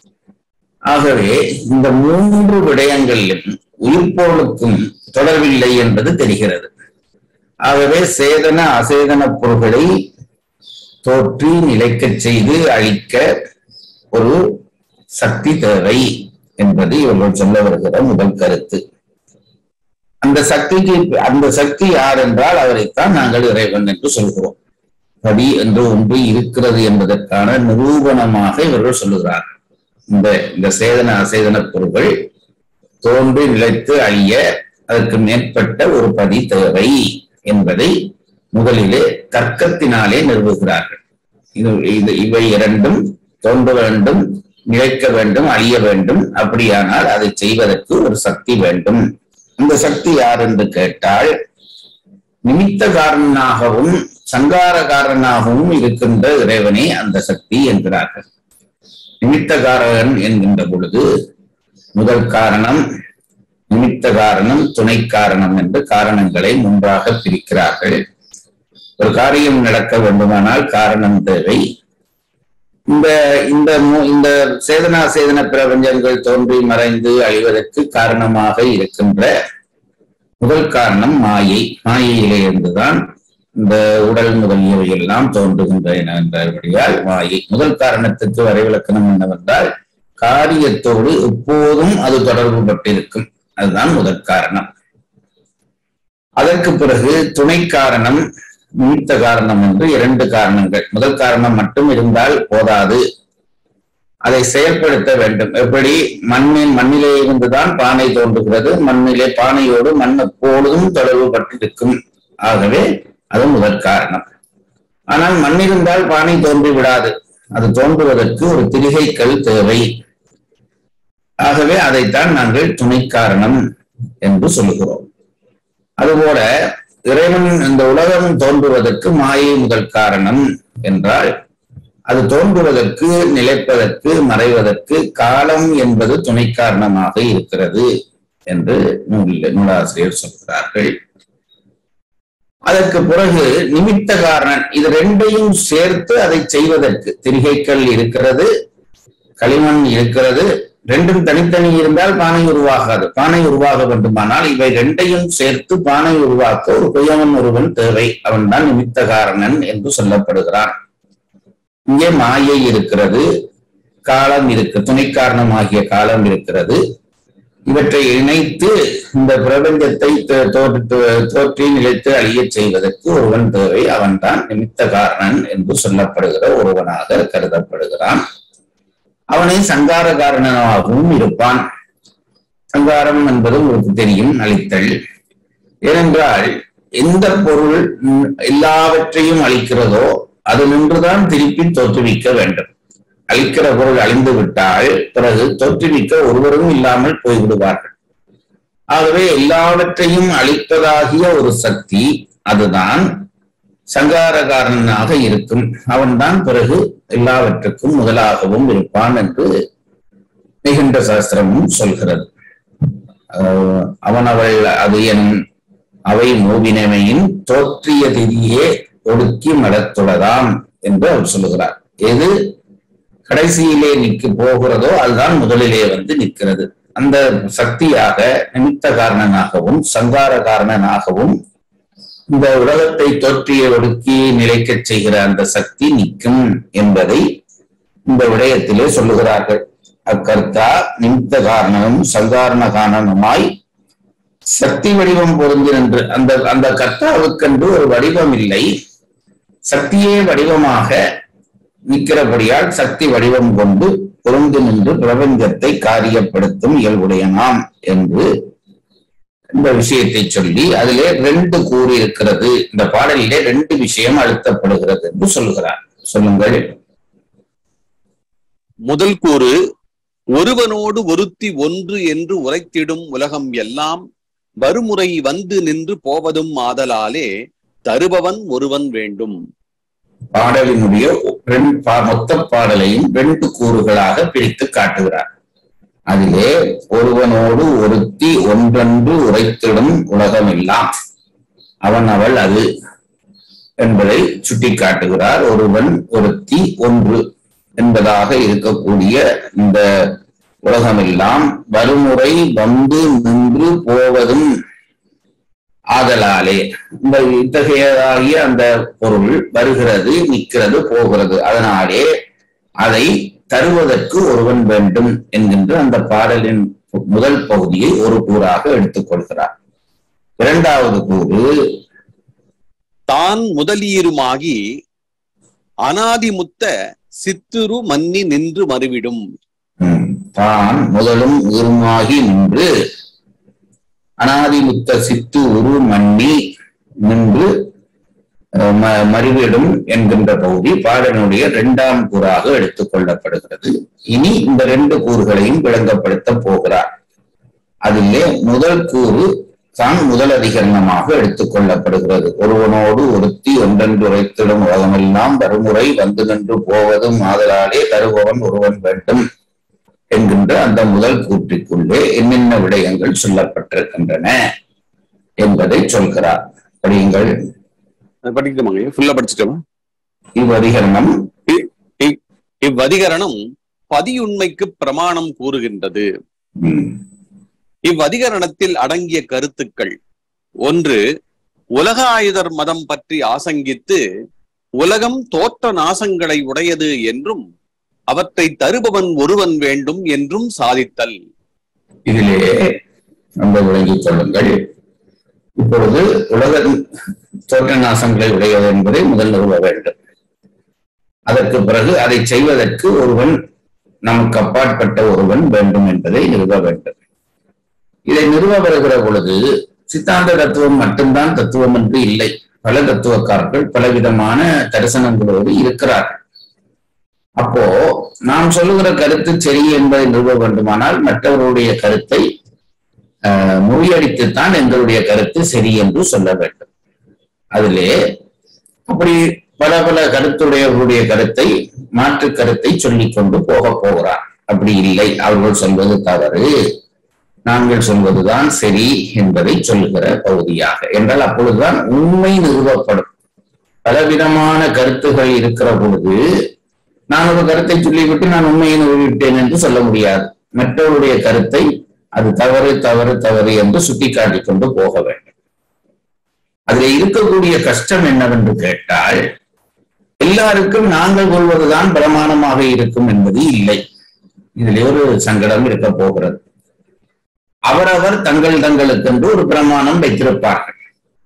ஆகவே இந்த மூன்று விடயங்களிலும் உயிர்ப்பொருளுக்கும் தொடர்பில்லை என்பது தெரிகிறது ஆகவே சேதன அசேதன பொருள்களை தோற்றி நிலைக்கச் செய்து அழிக்க ஒரு சக்தி தேவை என்பது இவர்கள் சொல்ல வருகிற முதல் கருத்து அந்த சக்திக்கு அந்த சக்தி யார் என்றால் அவரைத்தான் நாங்கள் இறைவன் என்று சொல்கிறோம் படி என்று ஒன்று இருக்கிறது என்பதற்கான நிரூபணமாக இவர்கள் சொல்லுகிறார்கள் இந்த இந்த சேதன அசேதன பொருள்கள் தோன்றி நிலைத்து அழிய அதற்கு மேற்பட்ட ஒரு பதி தேவை என்பதை முதலிலே தர்க்கத்தினாலே நிறுவுகிறார்கள் இது இது இவை இரண்டும் தோன்ற வேண்டும் நிலைக்க வேண்டும் அழிய வேண்டும் அப்படியானால் அதை செய்வதற்கு ஒரு சக்தி வேண்டும் அந்த சக்தி யார் என்று கேட்டால் நிமித்த காரணனாகவும் சங்கார காரணனாகவும் இருக்கின்ற இறைவனே அந்த சக்தி என்கிறார்கள் நிமித்த காரகன் என்கின்ற பொழுது முதல் காரணம் நிமித்த காரணம் துணை காரணம் என்று காரணங்களை மூன்றாக பிரிக்கிறார்கள் ஒரு காரியம் நடக்க வேண்டுமானால் காரணம் தேவை இந்த இந்த மூ- இந்த சேதனா சேதன பிரபஞ்சங்கள் தோன்றி மறைந்து அழிவதற்கு காரணமாக இருக்கின்ற முதல் காரணம் மாயை மாயையிலே இருந்துதான் இந்த உடல் முதலியவை எல்லாம் தோன்றுகின்றன என்றபடியால் மாயை முதல் காரணத்துக்கு வரைவிலக்கணம் என்னவென்றால் காரியத்தோடு எப்போதும் அது தொடர்பு பட்டிருக்கும் அதுதான் முதற் காரணம் அதற்கு பிறகு துணை காரணம் நிமித்த காரணம் என்று இரண்டு காரணங்கள் முதல் காரணம் மட்டும் இருந்தால் போதாது அதை செயல்படுத்த வேண்டும் எப்படி மண்ணின் மண்ணிலே இருந்துதான் பானை தோன்றுகிறது மண்ணிலே பானையோடு மண் எப்பொழுதும் தொடர்பு பட்டிருக்கும் ஆகவே அது முதற் காரணம் ஆனால் மண் இருந்தால் பானை தோன்றி விடாது அது தோன்றுவதற்கு ஒரு திரிகைக்கல் தேவை ஆகவே அதைத்தான் நாங்கள் துணை காரணம் என்று சொல்லுகிறோம் அதுபோல இறைவன் இந்த உலகம் தோன்றுவதற்கு மாயை முதல் காரணம் என்றால் அது தோன்றுவதற்கு நிலைப்பதற்கு மறைவதற்கு காலம் என்பது துணை காரணமாக இருக்கிறது என்று நூலில் நூலாசிரியர் சொல்கிறார்கள் அதற்கு பிறகு நிமித்த காரணன் இது ரெண்டையும் சேர்த்து அதை செய்வதற்கு திரிகைக்கல் இருக்கிறது களிமண் இருக்கிறது ரெண்டும் தனித்தனி இருந்தால் பானை உருவாகாது பானை உருவாக வேண்டுமானால் இவை ரெண்டையும் சேர்த்து பானை உருவாக்க ஒரு குயவன் ஒருவன் தேவை அவன்தான் நிமித்த காரணன் என்று சொல்லப்படுகிறான் இங்கே மாயை இருக்கிறது காலம் இருக்கு துணை காரணமாகிய காலம் இருக்கிறது இவற்றை இணைத்து இந்த பிரபஞ்சத்தை தோ- தோற்று- தோற்றி நிலைத்து அழியச் செய்வதற்கு ஒருவன் தேவை அவன்தான் நிமித்த காரணன் என்று சொல்லப்படுகிற ஒருவனாக கருதப்படுகிறான் அவனை சங்கார காரணமாகவும் இருப்பான் சங்காரம் என்பது உங்களுக்கு தெரியும் அழித்தல் ஏனென்றால் எந்த பொருள் ம், எல்லாவற்றையும் அழிக்கிறதோ அது நின்றுதான் திருப்பி தோற்றுவிக்க வேண்டும் அழிக்கிற பொருள் அழிந்து விட்டால் பிறகு தோற்றுவிக்க ஒருவரும் இல்லாமல் போய்விடுவார்கள் ஆகவே எல்லாவற்றையும் அழிப்பதாகிய ஒரு சக்தி அதுதான் சங்காரகாரனாக இருக்கும் அவன்தான் பிறகு எல்லாவற்றுக்கும் முதலாகவும் இருப்பான் என்று மிகுந்த சாஸ்திரமும் சொல்கிறது அஹ் அவன் அவள் அது எனும் அவை மூவினமையின் தோற்றிய திதியே ஒடுக்கி மலத்துளதாம் என்று அவர் சொல்லுகிறார் எது கடைசியிலே நிற்கு போகிறதோ அதுதான் முதலிலே வந்து நிற்கிறது அந்த சக்தியாக நிமித்த காரணனாகவும் சங்கார காரணனாகவும் இந்த உலகத்தை தோற்றிய ஒடுக்கி நிலைக்கச் செய்கிற அந்த சக்தி நிற்கும் என்பதை இந்த விடயத்திலே சொல்லுகிறார்கள் அக்கர்த்தா நிமித்த காரணமும் சங்காரண காரணமாய் சக்தி வடிவம் பொருந்தி நின்று அந்த அந்த கர்த்தாவுக்கென்று ஒரு வடிவம் இல்லை சக்தியே வடிவமாக நிற்கிறபடியால் சக்தி வடிவம் கொண்டு பொருந்தி நின்று பிரபஞ்சத்தை காரியப்படுத்தும் இயல்புடையனாம் என்று இந்த விஷயத்தை சொல்லி அதிலே ரெண்டு கூறி இருக்கிறது இந்த பாடலிலே ரெண்டு விஷயம் அழுத்தப்படுகிறது என்று சொல்லுகிறார் சொல்லுங்கள் முதல் கூறு ஒருவனோடு ஒருத்தி ஒன்று என்று உரைத்திடும் உலகம் எல்லாம் வறுமுறை வந்து நின்று போவதும் ஆதலாலே தருபவன் ஒருவன் வேண்டும் பாடலினுடைய ரெண்டு பா- மொத்த பாடலையும் ரெண்டு கூறுகளாக பிரித்து காட்டுகிறார் அதிலே ஒருவனோடு ஒருத்தி ஒன்றென்று உரைத்திடும் உலகமெல்லாம் அவன் அவள் அது என்பதை சுட்டிக்காட்டுகிறார் ஒருவன் ஒருத்தி ஒன்று என்பதாக இருக்கக்கூடிய இந்த உலகமெல்லாம் வறுமுறை வந்து நின்று போவதும் ஆதலாலே இந்த இத்தகையதாகிய அந்த பொருள் வருகிறது நிற்கிறது போகிறது அதனாலே அதை தருவதற்கு ஒருவன் வேண்டும் என்கின்ற அந்த பாடலின் முதல் பகுதியை ஒரு கூறாக எடுத்துக்கொள்கிறார் இரண்டாவது கூறு தான் முதலீருமாகி அனாதிமுத்த சித்துரு மன்னி நின்று மறுவிடும் ம், தான் முதலும் உருமாகி நின்று அனாதிமுத்த சித்து உரு மன்னி நின்று அஹ், ம- மறிவிடும் என்கின்ற பகுதி பாடலுடைய இரண்டாம் கூறாக எடுத்துக் கொள்ளப்படுகிறது இனி இந்த ரெண்டு கூறுகளையும் விளங்கப்படுத்த போகிறார் அதிலே முதல் கூறு தான் முதல் அதிகரணமாக எடுத்துக் கொள்ளப்படுகிறது ஒருவனோடு ஒருத்தி ஒன்றென்று உரைத்திடும் உலகமெல்லாம் வறுமுறை வந்து நின்று போவதும் ஆதலாலே தருபவன் ஒருவன் வேண்டும் என்கின்ற அந்த முதல் கூற்றிற்குள்ளே என்னென்ன விடயங்கள் சொல்லப்பட்டிருக்கின்றன என்பதை சொல்கிறார் படியுங்கள் அதை படிக்கணுமாங்க ஃபுல்லா படிச்சுட்டோமா இவ்வதிகரணம் இவ்வதிகரணம் பதியுண்மைக்கு பிரமாணம் கூறுகின்றது ம், இவ்வதிகரணத்தில் அடங்கிய கருத்துக்கள் ஒன்று உலக ஆயுதர் மதம் பற்றி ஆசங்கித்து உலகம் தோற்ற நாசங்களை உடையது என்றும் அவற்றை தருபவன் ஒருவன் வேண்டும் என்றும் சாதித்தல் இதிலே நம்ம விளங்கிக் கொள்ளுங்கள் இப்பொழுது உலக தோற்ற நாசங்களை உடையது என்பதை முதல் நிறுவ வேண்டும் அதற்கு பிறகு அதை செய்வதற்கு ஒருவன் நமக்கு அப்பாற்பட்ட ஒருவன் வேண்டும் என்பதை நிறுவ வேண்டும் இதை நிறுவ வருகிற பொழுது சித்தாந்த தத்துவம் மட்டும்தான் தத்துவம் என்று இல்லை பல தத்துவக்காரர்கள் பலவிதமான தரிசனங்களோடு இருக்கிறார்கள் அப்போ நாம் சொல்லுகிற கருத்து சரி என்பதை நிறுவ வேண்டுமானால் மற்றவருடைய கருத்தை ஆஹ், முறியடித்துத்தான் எங்களுடைய கருத்து சரி என்று சொல்ல வேண்டும் அதிலே அப்படி பல பல கருத்துடையவர்களுடைய கருத்தை மாற்று கருத்தை சொல்லிக் கொண்டு போக போகிறார் அப்படி இல்லை அவர்கள் சொல்வது தவறு நாங்கள் சொல்வதுதான் சரி என்பதை சொல்லுகிற பகுதியாக என்றால் அப்பொழுதுதான் உண்மை நிறுவப்படும் பலவிதமான கருத்துகள் இருக்கிற பொழுது நான் ஒரு கருத்தை சொல்லிவிட்டு நான் உண்மையை நிறுவிவிட்டேன் என்று சொல்ல முடியாது மற்றவருடைய கருத்தை அது தவறு தவறு தவறு என்று சுட்டிக்காட்டிக் கொண்டு போக வேண்டும் அதுல இருக்கக்கூடிய கஷ்டம் என்னவென்று கேட்டால் எல்லாருக்கும் நாங்கள் கொள்வதுதான் பிரமாணமாக இருக்கும் என்பது இல்லை இதிலே ஒரு சங்கடம் இருக்க போகிறது அவரவர் தங்கள் தங்களுக்கென்று ஒரு பிரமாணம் வைத்திருப்பார்கள்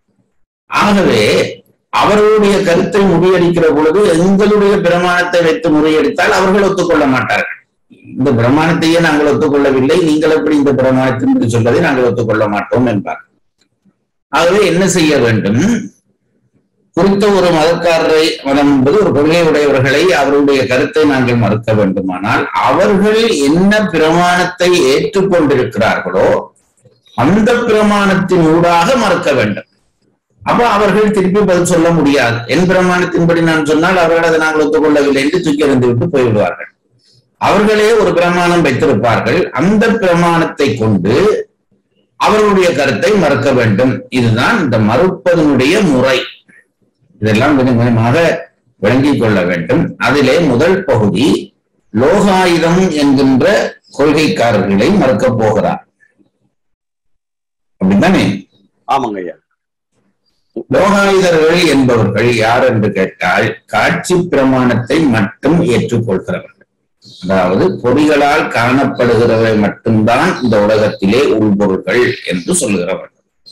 ஆகவே அவர்களுடைய கருத்தை முறியடிக்கிற பொழுது எங்களுடைய பிரமாணத்தை வைத்து முறியடித்தால் அவர்கள் ஒத்துக்கொள்ள மாட்டார்கள் இந்த பிரமாணத்தையே நாங்கள் ஒத்துக்கொள்ளவில்லை நீங்கள் எப்படி இந்த பிரமாணத்தின் என்று சொல்வதை நாங்கள் ஒத்துக்கொள்ள மாட்டோம் என்பார் ஆகவே என்ன செய்ய வேண்டும் குறித்த ஒரு மதக்காரரை மதம் என்பது ஒரு கொள்கை உடையவர்களை அவருடைய கருத்தை நாங்கள் மறுக்க வேண்டுமானால் அவர்கள் என்ன பிரமாணத்தை ஏற்றுக்கொண்டிருக்கிறார்களோ அந்த பிரமாணத்தின் ஊடாக மறுக்க வேண்டும் அப்ப அவர்கள் திருப்பி பதில் சொல்ல முடியாது என் பிரமாணத்தின்படி நான் சொன்னால் அவர்கள் அதை நாங்கள் ஒத்துக்கொள்ளவில்லை என்று தூக்கி எறிந்து விட்டு போய்விடுவார்கள் அவர்களே ஒரு பிரமாணம் வைத்திருப்பார்கள் அந்த பிரமாணத்தை கொண்டு அவர்களுடைய கருத்தை மறுக்க வேண்டும் இதுதான் இந்த மறுப்பதனுடைய முறை இதெல்லாம் கொஞ்சம் கொஞ்சமாக விளங்கிக் கொள்ள வேண்டும் அதிலே முதல் பகுதி லோகாயுதம் என்கின்ற கொள்கைக்காரர்களை மறுக்கப் போகிறார் அப்படித்தானே ஆமாங்க ஐயா லோகாயுதர்கள் என்பவர்கள் யார் என்று கேட்டால் காட்சி பிரமாணத்தை மட்டும் ஏற்றுக்கொள்கிறவர்கள் அதாவது பொறிகளால் காணப்படுகிறவை மட்டும்தான் இந்த உலகத்திலே உள்பொருள்கள் என்று சொல்லுகிறவர்கள்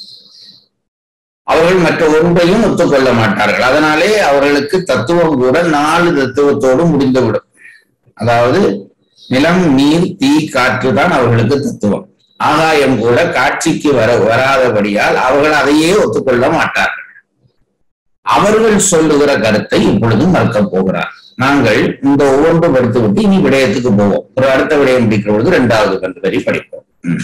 அவர்கள் மற்ற ஒன்றையும் ஒத்துக்கொள்ள மாட்டார்கள் அதனாலே அவர்களுக்கு தத்துவம் கூட நாலு தத்துவத்தோடு முடிந்துவிடும் அதாவது நிலம் நீர் தீ காற்று தான் அவர்களுக்கு தத்துவம் ஆகாயம் கூட காட்சிக்கு வர வராதபடியால் அவர்கள் அதையே ஒத்துக்கொள்ள மாட்டார்கள் அவர்கள் சொல்லுகிற கருத்தை இப்பொழுது மறுக்கப் போகிறார் நாங்கள் இந்த ஒவ்வொன்று படித்துவிட்டு இனி விடயத்துக்கு போவோம் ஒரு அடுத்த விடயம் முடிக்கிற பொழுது இரண்டாவது கண்டு வரி படிப்போம் ம்.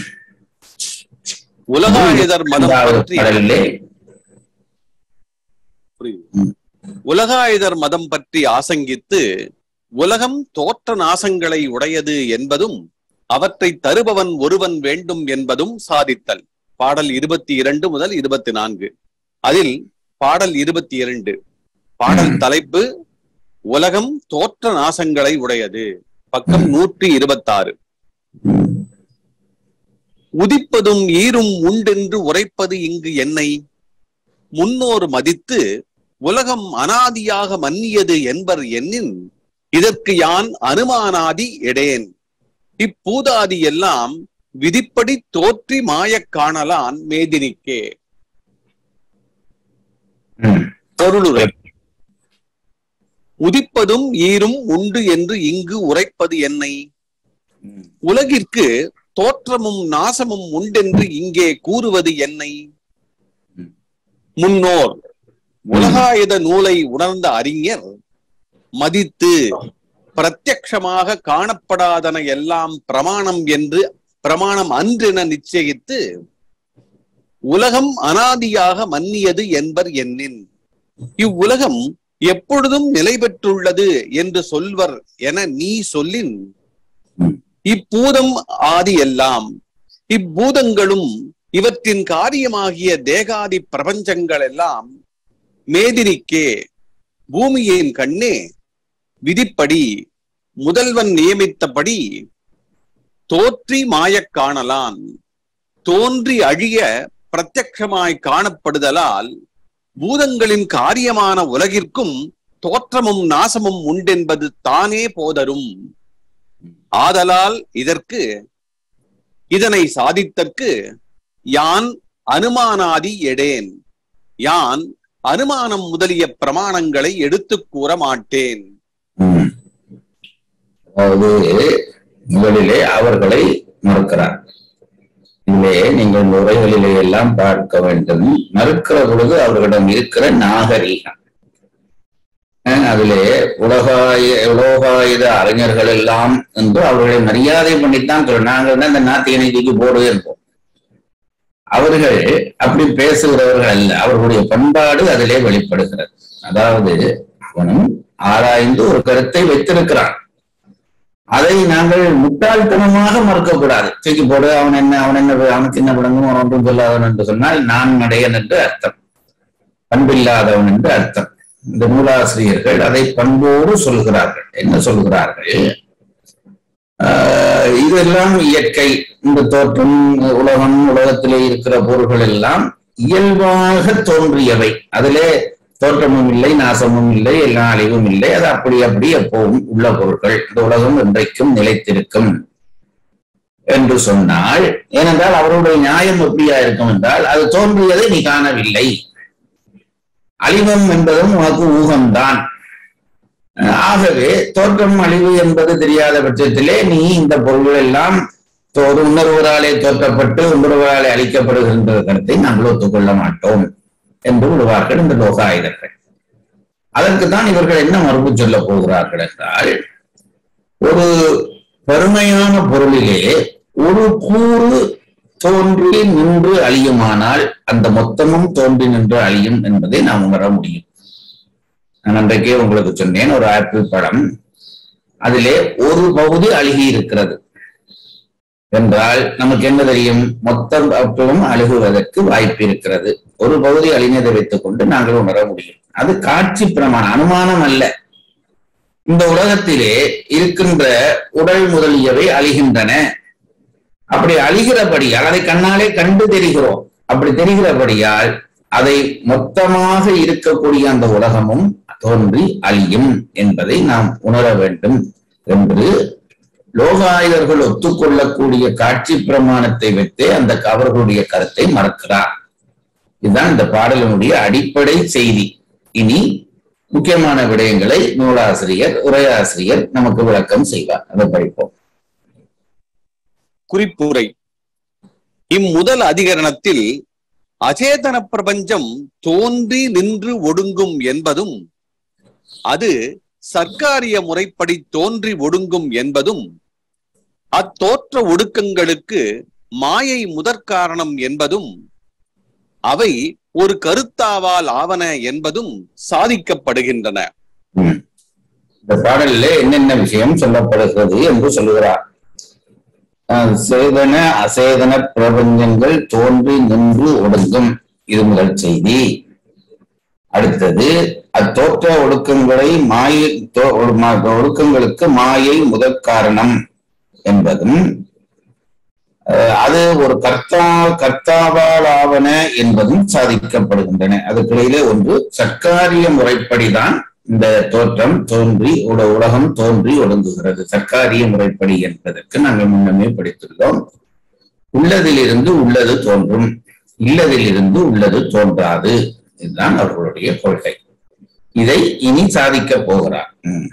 உலகாயுதர் மதம் இரண்டாவது பற்றி கடலிலே புரியுது உலகாயுதர் மதம் பற்றி ஆசங்கித்து உலகம் தோற்ற நாசங்களை உடையது என்பதும் அவற்றை தருபவன் ஒருவன் வேண்டும் என்பதும் சாதித்தல் பாடல் இருபத்தி இரண்டு முதல் இருபத்தி நான்கு அதில் பாடல் இருபத்தி இரண்டு பாடல் தலைப்பு உலகம் தோற்ற நாசங்களை உடையது பக்கம் நூற்றி இருபத்தாறு ம். உதிப்பதும் ஈரும் உண்டென்று உரைப்பது இங்கு என்னை முன்னோர் மதித்து உலகம் அனாதியாக மன்னியது என்பர் எண்ணின் இதற்கு யான் அனுமானாதி எடேன் இப்பூதாதி எல்லாம் விதிப்படி தோற்றி மாயக் காணலான் மேதினிக்கே ம். பொருளுரை உதிப்பதும் ஈரும் உண்டு என்று இங்கு உரைப்பது என்னை ம். உலகிற்கு தோற்றமும் நாசமும் உண்டென்று இங்கே கூறுவது என்னை ம். முன்னோர் உலகாயுத நூலை உணர்ந்த அறிஞர் மதித்து பிரத்யக்ஷமாக காணப்படாதன எல்லாம் பிரமாணம் என்று பிரமாணம் அன்றென நிச்சயித்து உலகம் அனாதியாக மன்னியது என்பர் எண்ணின் இவ்வுலகம் எப்பொழுதும் நிலை பெற்றுள்ளது என்று சொல்வர் என நீ சொல்லின் ம். இப்பூதம் ஆதி எல்லாம் இப்பூதங்களும் இவற்றின் காரியமாகிய தேகாதி பிரபஞ்சங்கள் எல்லாம் மேதினிக்கே பூமியின் கண்ணே விதிப்படி முதல்வன் நியமித்தபடி தோற்றி மாயக் காணலான் தோன்றி அழிய பிரத்யக்ஷமாய் காணப்படுதலால் பூதங்களின் காரியமான உலகிற்கும் தோற்றமும் நாசமும் உண்டென்பது தானே போதரும் ஆதலால் இதற்கு இதனை சாதித்தற்கு யான் அனுமானாதி எடேன் யான் அனுமானம் முதலிய பிரமாணங்களை எடுத்துக் கூற மாட்டேன் ம். அதாவது முதலிலே அவர்களை மறுக்கிறார் இதிலே நீங்கள் உரைகளிலே எல்லாம் பார்க்க வேண்டும் மறுக்கிற பொழுது அவர்களிடம் இருக்கிற நாகரீகம் அஹ் அதிலே உலகாய உலோகாயுத அறிஞர்கள் எல்லாம் என்று அவர்களை மரியாதை பண்ணித்தான் சொல்ல நாங்கள் தான் இந்த நாத்திகனை தூக்கி போடு என்போம் அவர்கள் அப்படி பேசுகிறவர்கள் அல்ல அவர்களுடைய பண்பாடு அதிலே வெளிப்படுகிறது அதாவது அவனும் ஆராய்ந்து ஒரு கருத்தை வைத்திருக்கிறான் அதை நாங்கள் முட்டாள்தனமாக மறுக்கக்கூடாது தூக்கி போடு அவன் என்ன அவன் என்ன அவனுக்கு என்ன விளங்கும் அவன் ஒன்றும் சொல்லாதவன் என்று சொன்னால் நான் மடையன் என்று அர்த்தம் பண்பில்லாதவன் என்று அர்த்தம் இந்த நூலாசிரியர்கள் அதை பண்போடு சொல்கிறார்கள் என்ன சொல்கிறார்கள் ஆஹ் இதெல்லாம் இயற்கை இந்த தோற்றம் உலகம் உலகத்திலே இருக்கிற பொருள்கள் எல்லாம் இயல்பாக தோன்றியவை அதிலே தோற்றமும் இல்லை நாசமும் இல்லை எல்லா அழிவும் இல்லை அது அப்படி அப்படி எப்பவும் உள்ள பொருட்கள் இந்த உலகம் என்றைக்கும் நிலைத்திருக்கும் என்று சொன்னால் ஏனென்றால் அவருடைய நியாயம் எப்படியா இருக்கும் என்றால் அது தோன்றியதை நீ காணவில்லை அழிவம் என்பதும் உனக்கு ஊகம்தான் ஆகவே தோற்றம் அழிவு என்பது தெரியாத பட்சத்திலே நீ இந்த பொருள்கள் எல்லாம் ஒரு உணர்வராலே தோற்றப்பட்டு உணர்வராலே அளிக்கப்படுகின்ற கருத்தை நாங்கள் ஒத்துக்கொள்ள மாட்டோம் என்று விடுவார்கள் இந்த லோகாயுதர்கள் அதற்கு தான் இவர்கள் என்ன மறுப்பு சொல்ல போகிறார்கள் என்றால் ஒரு பெருமையான பொருளிலே ஒரு கூறு தோன்றி நின்று அழியுமானால் அந்த மொத்தமும் தோன்றி நின்று அழியும் என்பதை நாம் உணர முடியும் நான் அன்றைக்கே உங்களுக்கு சொன்னேன் ஒரு ஆப்பிள் பழம் அதிலே ஒரு பகுதி அழுகி இருக்கிறது என்றால் நமக்கு என்ன தெரியும் மொத்தம் ஆப்பிளும் அழுகுவதற்கு வாய்ப்பு இருக்கிறது ஒரு பகுதி அழிந்ததை வைத்துக் கொண்டு நாங்கள் உணர முடியும் அது காட்சி பிரமாணம் அனுமானம் அல்ல இந்த உலகத்திலே இருக்கின்ற உடல் முதலியவை அழிகின்றன அப்படி அழிகிறபடியால் அதை கண்ணாலே கண்டு தெரிகிறோம் அப்படி தெரிகிறபடியால் அதை மொத்தமாக இருக்கக்கூடிய அந்த உலகமும் தோன்றி அழியும் என்பதை நாம் உணர வேண்டும் என்று லோகாயுதர்கள் ஒத்துக்கொள்ளக்கூடிய காட்சி பிரமாணத்தை வைத்தே அந்த அவர்களுடைய கருத்தை மறக்கிறார் இதுதான் இந்த பாடலினுடைய அடிப்படை செய்தி இனி முக்கியமான விடயங்களை நூலாசிரியர் உரையாசிரியர் நமக்கு விளக்கம் செய்வார் அதை படிப்போம் குறிப்புரை இம்முதல் அதிகரணத்தில் அச்சேதன பிரபஞ்சம் தோன்றி நின்று ஒடுங்கும் என்பதும் அது சர்க்காரிய முறைப்படி தோன்றி ஒடுங்கும் என்பதும் அத்தோற்ற ஒடுக்கங்களுக்கு மாயை முதற்காரணம் என்பதும் அவை ஒரு கருத்தாவால் ஆவன என்பதும் சாதிக்கப்படுகின்றன ம். இந்த பாடலில் என்னென்ன விஷயம் சொல்லப்படுகிறது என்று சொல்லுகிறார் அஹ் சேதன அசேதன பிரபஞ்சங்கள் தோன்றி நின்று ஒடுங்கும் இது முதல் செய்தி அடுத்தது அத்தோற்ற ஒடுக்கங்களை மாயை தோ- ஒடு- மா- ஒடுக்கங்களுக்கு மாயை முதற் காரணம் என்பதும் அஹ் அது ஒரு கர்த்தா கர்த்தாவால் ஆவன என்பதும் சாதிக்கப்படுகின்றன அதுக்கிடையிலே ஒன்று சர்க்காரிய முறைப்படிதான் இந்த தோற்றம் தோன்றி உல- உலகம் தோன்றி ஒடுங்குகிறது சர்க்காரிய முறைப்படி என்பதற்கு நாங்கள் முன்னமே படித்துள்ளோம் உள்ளதிலிருந்து உள்ளது தோன்றும் இல்லதிலிருந்து உள்ளது தோன்றாது இதுதான் அவர்களுடைய கொள்கை இதை இனி சாதிக்கப் போகிறார் ம்.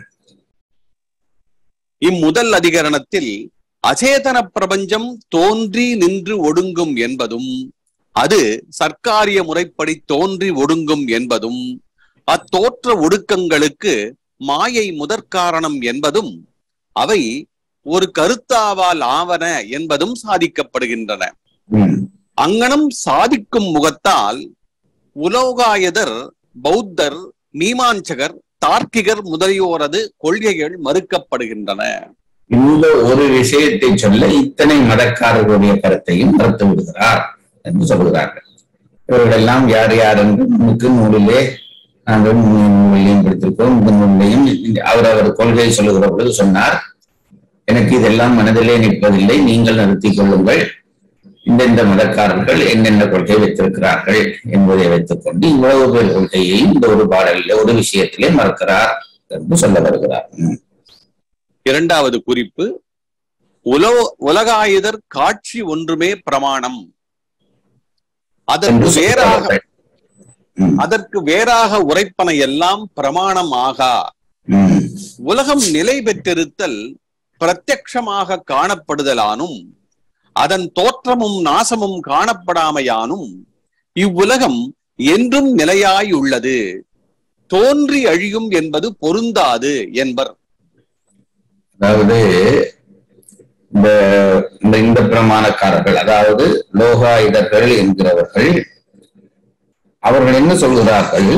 இம்முதல் அதிகரணத்தில் அச்சேதன பிரபஞ்சம் தோன்றி நின்று ஒடுங்கும் என்பதும் அது சர்க்காரிய முறைப்படி தோன்றி ஒடுங்கும் என்பதும் அத்தோற்ற ஒடுக்கங்களுக்கு மாயை முதற்காரணம் என்பதும் அவை ஒரு கருத்தாவால் ஆவன என்பதும் சாதிக்கப்படுகின்றன ம். அங்ஙனம் சாதிக்கும் முகத்தால் உலோகாயதர் பௌத்தர் மீமாஞ்சகர் தார்க்கிகர் முதலியோரது கொள்கைகள் மறுக்கப்படுகின்றன இந்த ஒரு விஷயத்தை சொல்ல இத்தனை மதக்காரர்களுடைய கருத்தையும் மறுத்து விடுகிறார் என்று சொல்கிறார்கள் இவர்களெல்லாம் யார் யார் என்று நமக்கு நூலிலே நாங்கள் நூ- நூலிலையும் படித்திருக்கிறோம் இந்த நூலிலையும் இந்த- அவர் அவர் கொள்கையை சொல்லுகிற பொழுது சொன்னார் எனக்கு இதெல்லாம் மனதிலே நிற்பதில்லை நீங்கள் நிறுத்திக் கொள்ளுங்கள் இந்தெந்த மதக்காரர்கள் என்னென்ன கொள்கை வைத்திருக்கிறார்கள் என்பதை வைத்துக் கொண்டு இவ்வளவு பேர் கொள்கையையும் இந்த ஒரு பாடலில் ஒரு விஷயத்திலே மறுக்கிறார் என்று சொல்ல வருகிறார் ம். இரண்டாவது குறிப்பு உலோ உலகாயுதர் காட்சி ஒன்றுமே பிரமாணம் அதற்கு என்று வேறாக சொல்கிறார்கள். ம். அதற்கு வேறாக உரைப்பன எல்லாம் பிரமாணம் ஆகா ம். உலகம் நிலை பெற்றிருத்தல் பிரத்யக்ஷமாக காணப்படுதலானும் அதன் தோற்றமும் நாசமும் காணப்படாமையானும் இவ்வுலகம் என்றும் நிலையாய் உள்ளது தோன்றி அழியும் என்பது பொருந்தாது என்பர் அதாவது இந்த இந்த இந்த பிரமாணக்காரர்கள் அதாவது லோகாயுதர்கள் என்கிறவர்கள் அவர்கள் என்ன சொல்கிறார்கள்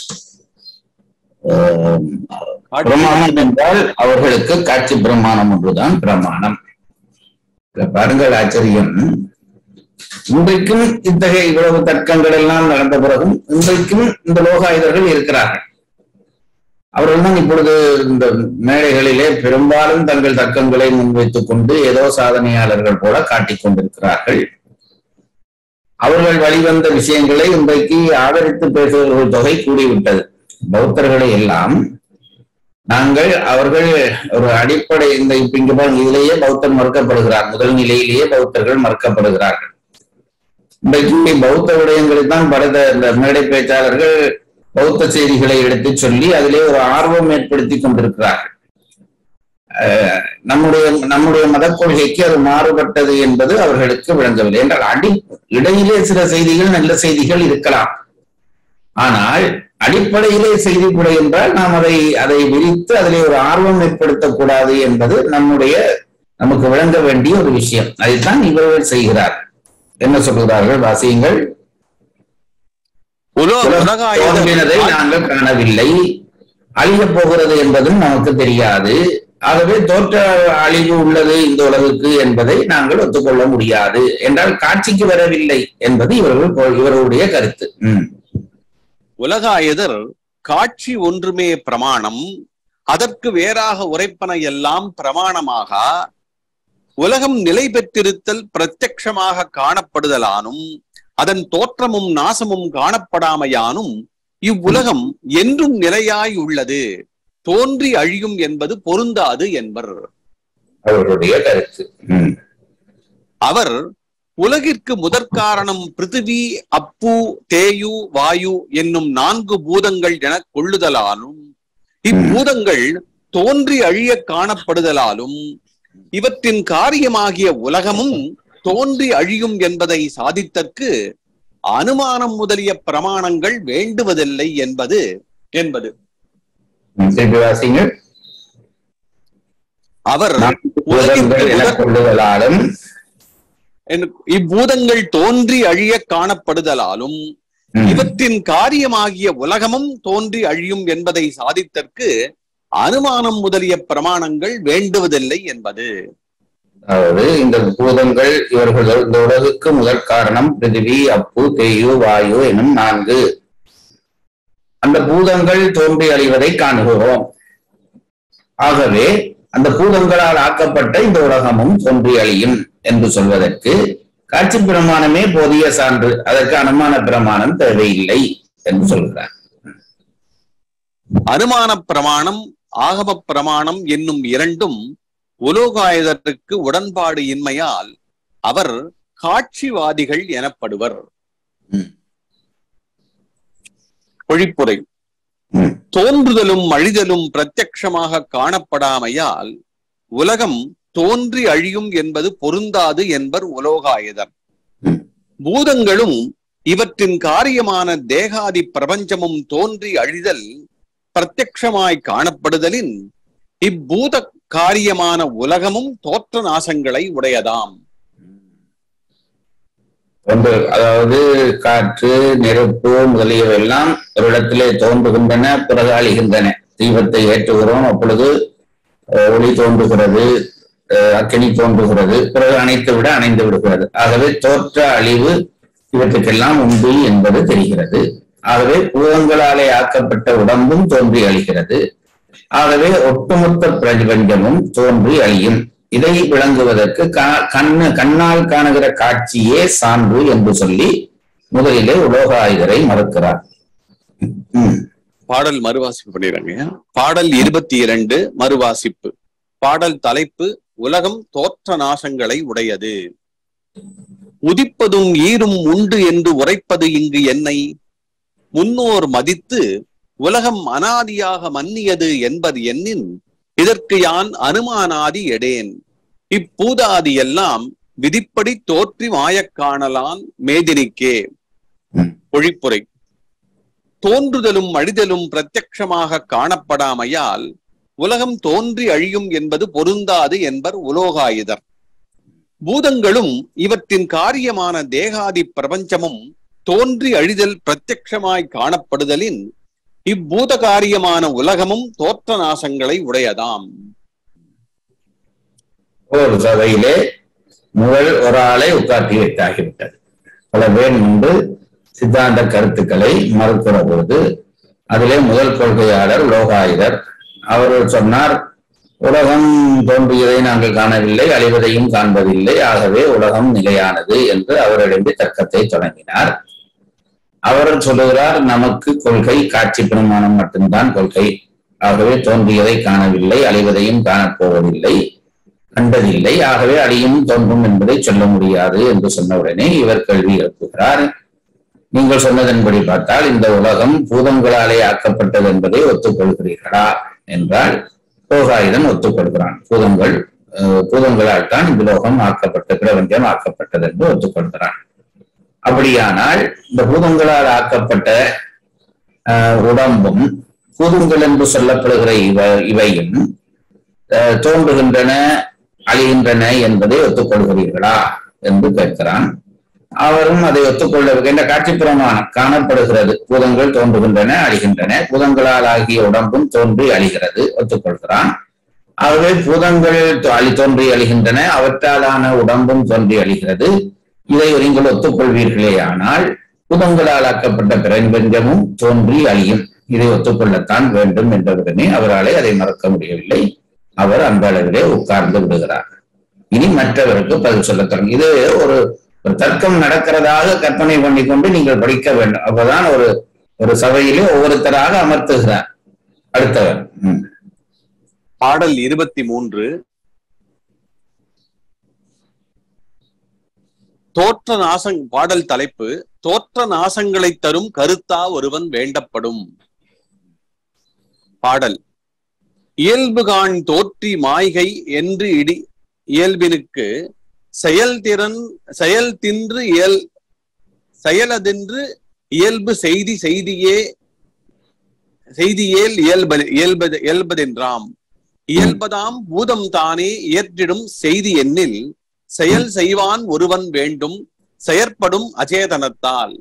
ஆம், பிரமாணம் என்றால் அவர்களுக்கு காட்சி பிரமாணம் ஒன்றுதான் பிரமாணம் இதுல பாருங்கள் ஆச்சரியம் இன்றைக்கும் இத்தகைய இவ்வளவு தர்க்கங்கள் எல்லாம் நடந்த பிறகும் இன்றைக்கும் இந்த லோகாயுதர்கள் இருக்கிறார்கள் அவர்கள் தான் இப்பொழுது இந்த மேடைகளிலே பெரும்பாலும் தங்கள் தர்க்கங்களை முன்வைத்துக் கொண்டு ஏதோ சாதனையாளர்கள் போல காட்டிக் கொண்டிருக்கிறார்கள் அவர்கள் வழிவந்த விஷயங்களை இன்றைக்கு ஆதரித்து பேசுபவர்கள் தொகை கூடிவிட்டது பௌத்தர்களை எல்லாம் நாங்கள் அவர்கள் ஒரு அடிப்படை இந்த இப்ப இங்க பாருங்க இதிலேயே பௌத்தர் மறுக்கப்படுகிறார் முதல் நிலையிலேயே பௌத்தர்கள் மறுக்கப்படுகிறார்கள் இன்றைக்கு பௌத்த விடயங்களை தான் பரத இந்த மேடை பேச்சாளர்கள் பௌத்த செய்திகளை எடுத்து சொல்லி அதிலே ஒரு ஆர்வம் ஏற்படுத்தி கொண்டிருக்கிறார்கள் அஹ் நம்முடைய நம்முடைய மத கொள்கைக்கு அது மாறுபட்டது என்பது அவர்களுக்கு விளங்கவில்லை என்றால் அடி இடையிலே சில செய்திகள் நல்ல செய்திகள் இருக்கலாம் ஆனால் அடிப்படையிலே செய்திப்படை என்றால் நாம் அதை அதை விரித்து அதிலே ஒரு ஆர்வம் ஏற்படுத்தக்கூடாது என்பது நம்முடைய நமக்கு விளங்க வேண்டிய ஒரு விஷயம் அதைத்தான் இவர்கள் செய்கிறார் என்ன சொல்கிறார்கள் வாசியுங்கள் உலோ தோன்றினதை உலகாயுதர் நாங்கள் காணவில்லை அழியப் போகிறது என்பதும் நமக்கு தெரியாது ஆகவே தோற்ற அழிவு உள்ளது இந்த உலகுக்கு என்பதை நாங்கள் ஒத்துக்கொள்ள முடியாது என்றால் காட்சிக்கு வரவில்லை என்பது இவர்கள் கொ- இவர்களுடைய கருத்து ம். உலகாயுதர் காட்சி ஒன்றுமே பிரமாணம் அதற்கு வேறாக உரைப்பன எல்லாம் பிரமாணமாக உலகம் நிலை பெற்றிருத்தல் பிரத்யக்ஷமாக காணப்படுதலானும் அதன் தோற்றமும் நாசமும் காணப்படாமையானும் இவ்வுலகம் என்றும் நிலையாய் உள்ளது தோன்றி அழியும் என்பது பொருந்தாது என்பர் அவர்களுடைய கருத்து ம். அவர் உலகிற்கு முதற்காரணம் பிருத்திவி அப்பு தேயு வாயு என்னும் நான்கு பூதங்கள் என கொள்ளுதலாலும் இப்பூதங்கள் தோன்றி அழிய காணப்படுதலாலும் இவற்றின் காரியமாகிய உலகமும் தோன்றி அழியும் என்பதை சாதித்தற்கு அனுமானம் முதலிய பிரமாணங்கள் வேண்டுவதில்லை என்பது என்பது ம். திருப்பி வாசிங்கள் அவர் நான்கு உலகிற்கு பூதங்கள் என முதற்- கொள்ளுதலாலும் என்- இப்பூதங்கள் தோன்றி அழிய காணப்படுதலாலும் ம். இவற்றின் காரியமாகிய உலகமும் தோன்றி அழியும் என்பதை சாதித்தற்கு அனுமானம் முதலிய பிரமாணங்கள் வேண்டுவதில்லை என்பது அதாவது இந்த பூதங்கள் இவர்கள் இந்த உலகுக்கு முதற் காரணம் பிருதிவி அப்பு தேயு வாயு எனும் நான்கு அந்த பூதங்கள் தோன்றி அழிவதை காணுகிறோம் ஆகவே அந்த பூதங்களால் ஆக்கப்பட்ட இந்த உலகமும் தோன்றி அழியும் என்று சொல்வதற்கு காட்சி பிரமாணமே போதிய சான்று அதற்கு அனுமான பிரமாணம் தேவையில்லை என்று சொல்கிறார் அனுமான பிரமாணம் ஆகம பிரமாணம் என்னும் இரண்டும் உலோகாயுதருக்கு உடன்பாடு இன்மையால் அவர் காட்சிவாதிகள் எனப்படுவர் ம். பொழிப்புரை ம். தோன்றுதலும் அழிதலும் பிரத்யக்ஷமாக காணப்படாமையால் உலகம் தோன்றி அழியும் என்பது பொருந்தாது என்பர் உலோகாயுதர் ம். பூதங்களும் இவற்றின் காரியமான தேகாதி பிரபஞ்சமும் தோன்றி அழிதல் பிரத்யக்ஷமாய் காணப்படுதலின் இப்பூத காரியமான உலகமும் தோற்ற நாசங்களை உடையதாம் ஒன்று அதாவது காற்று நெருப்பு முதலியவையெல்லாம் ஒரு இடத்திலே தோன்றுகின்றன பிறகு அழிகின்றன தீபத்தை ஏற்றுகிறோம் அப்பொழுது அஹ், ஒளி தோன்றுகிறது அஹ், அக்கினி தோன்றுகிறது பிறகு அணைத்து விட அணைந்து விடுகிறது ஆகவே தோற்ற அழிவு இவற்றுக்கெல்லாம் உண்டு என்பது தெரிகிறது ஆகவே பூதங்களாலே ஆக்கப்பட்ட உடம்பும் தோன்றி அழிகிறது ஆகவே ஒட்டுமொத்த பிரபஞ்சமும் தோன்றி அழியும் இதை விளங்குவதற்கு கா- கண்ணு கண்ணால் காணுகிற காட்சியே சான்று என்று சொல்லி முதலிலே உலோகாயுதரை மறுக்கிறார் ம், பாடல் மறுவாசிப்பு பண்ணிடுறாங்க பாடல் இருபத்தி இரண்டு மறுவாசிப்பு பாடல் தலைப்பு உலகம் தோற்ற நாசங்களை உடையது உதிப்பதும் ஈரும் உண்டு என்று உரைப்பது இங்கு என்னை முன்னோர் மதித்து உலகம் அனாதியாக மன்னியது என்பது எண்ணின் இதற்கு யான் அனுமானாதி எடேன் இப்பூதாதி எல்லாம் விதிப்படி தோற்றி மாயக் காணலான் மேதினிக்கே ம். பொழிப்புரை தோன்றுதலும் அழிதலும் பிரத்யக்ஷமாக காணப்படாமையால் உலகம் தோன்றி அழியும் என்பது பொருந்தாது என்பர் உலோகாயுதர் பூதங்களும் இவற்றின் காரியமான தேகாதி பிரபஞ்சமும் தோன்றி அழிதல் பிரத்யக்ஷமாய் காணப்படுதலின் இப்பூத காரியமான உலகமும் தோற்ற நாசங்களை உடையதாம் ஒரு சபையிலே முதல் ஒரு ஆளை உட்கார்த்தி வைத்தாகிவிட்டது பல பேர் முன்பு சித்தாந்த கருத்துக்களை மறுக்கிற பொழுது அதிலே முதல் கொள்கையாளர் லோகாயுதர் அவர் சொன்னார் உலகம் தோன்றியதை நாங்கள் காணவில்லை அழிவதையும் காண்பதில்லை ஆகவே உலகம் நிலையானது என்று அவரிடமே தர்க்கத்தை தொடங்கினார் அவர் சொல்லுகிறார் நமக்கு கொள்கை காட்சி பிரமாணம் மட்டும்தான் கொள்கை ஆகவே தோன்றியதை காணவில்லை அழிவதையும் காணப்போவதில்லை கண்டதில்லை ஆகவே அழியும் தோன்றும் என்பதை சொல்ல முடியாது என்று சொன்னவுடனே இவர் கேள்வி எழுப்புகிறார் நீங்கள் சொன்னதன்படி பார்த்தால் இந்த உலகம் பூதங்களாலே ஆக்கப்பட்டது என்பதை ஒத்துக்கொள்கிறீர்களா என்றால் லோகாயுதன் ஒத்துக்கொள்கிறான் பூதங்கள் அஹ், பூதங்களால் தான் இந்த லோகம் ஆக்கப்பட்ட பிரபஞ்சம் ஆக்கப்பட்டது என்று ஒத்துக்கொள்கிறான் அப்படியானால் இந்த பூதங்களால் ஆக்கப்பட்ட அஹ், உடம்பும் பூதங்கள் என்று சொல்லப்படுகிற இவ இவையும் அஹ், தோன்றுகின்றன அழிகின்றன என்பதை ஒத்துக்கொள்கிறீர்களா என்று கேட்கிறான் அவரும் அதை ஒத்துக்கொள்ள என்ற காட்சி பிரமாணம் காணப்படுகிறது பூதங்கள் தோன்றுகின்றன அழிகின்றன பூதங்களால் ஆகிய உடம்பும் தோன்றி அழிகிறது ஒத்துக்கொள்கிறான் ஆகவே பூதங்கள் தோ- அழி தோன்றி அழிகின்றன அவற்றாலான உடம்பும் தோன்றி அழிகிறது இதை நீங்கள் ஒத்துக்கொள்வீர்களே ஆனால் பூதங்களால் ஆக்கப்பட்ட பிரபஞ்சமும் தோன்றி அழியும் இதை ஒத்துக்கொள்ளத்தான் வேண்டும் என்றவுடனே அவராலே அதை மறக்க முடியவில்லை அவர் அந்த அளவிலே உட்கார்ந்து விடுகிறார் இனி மற்றவருக்கு பதில் சொல்லத் தொடங்கும் இது ஒரு ஒரு தர்க்கம் நடக்கிறதாக கற்பனை பண்ணிக்கொண்டு நீங்கள் படிக்க வேண்டும் அப்பதான் ஒரு ஒரு சபையிலே ஒவ்வொருத்தராக அமர்த்துகிறார் அடுத்தவர் ம். பாடல் இருபத்தி மூன்று தோற்ற நாசங் பாடல் தலைப்பு தோற்ற நாசங்களை தரும் கருத்தா ஒருவன் வேண்டப்படும் பாடல் இயல்புகான் தோற்றி மாய்கை என்று இடி இயல்பினுக்கு செயல்திறன் செயல் தின்று இயல் செயலதென்று இயல்பு செய்தி செய்தியே செய்தியேல் இயல்பது இயல்பது இயல்பதென்றாம் இயல்பதாம் பூதம் தானே இயற்றிடும் செய்தி எண்ணில் செயல் செய்வான் ஒருவன் வேண்டும் செயற்படும் அச்சேதனத்தால்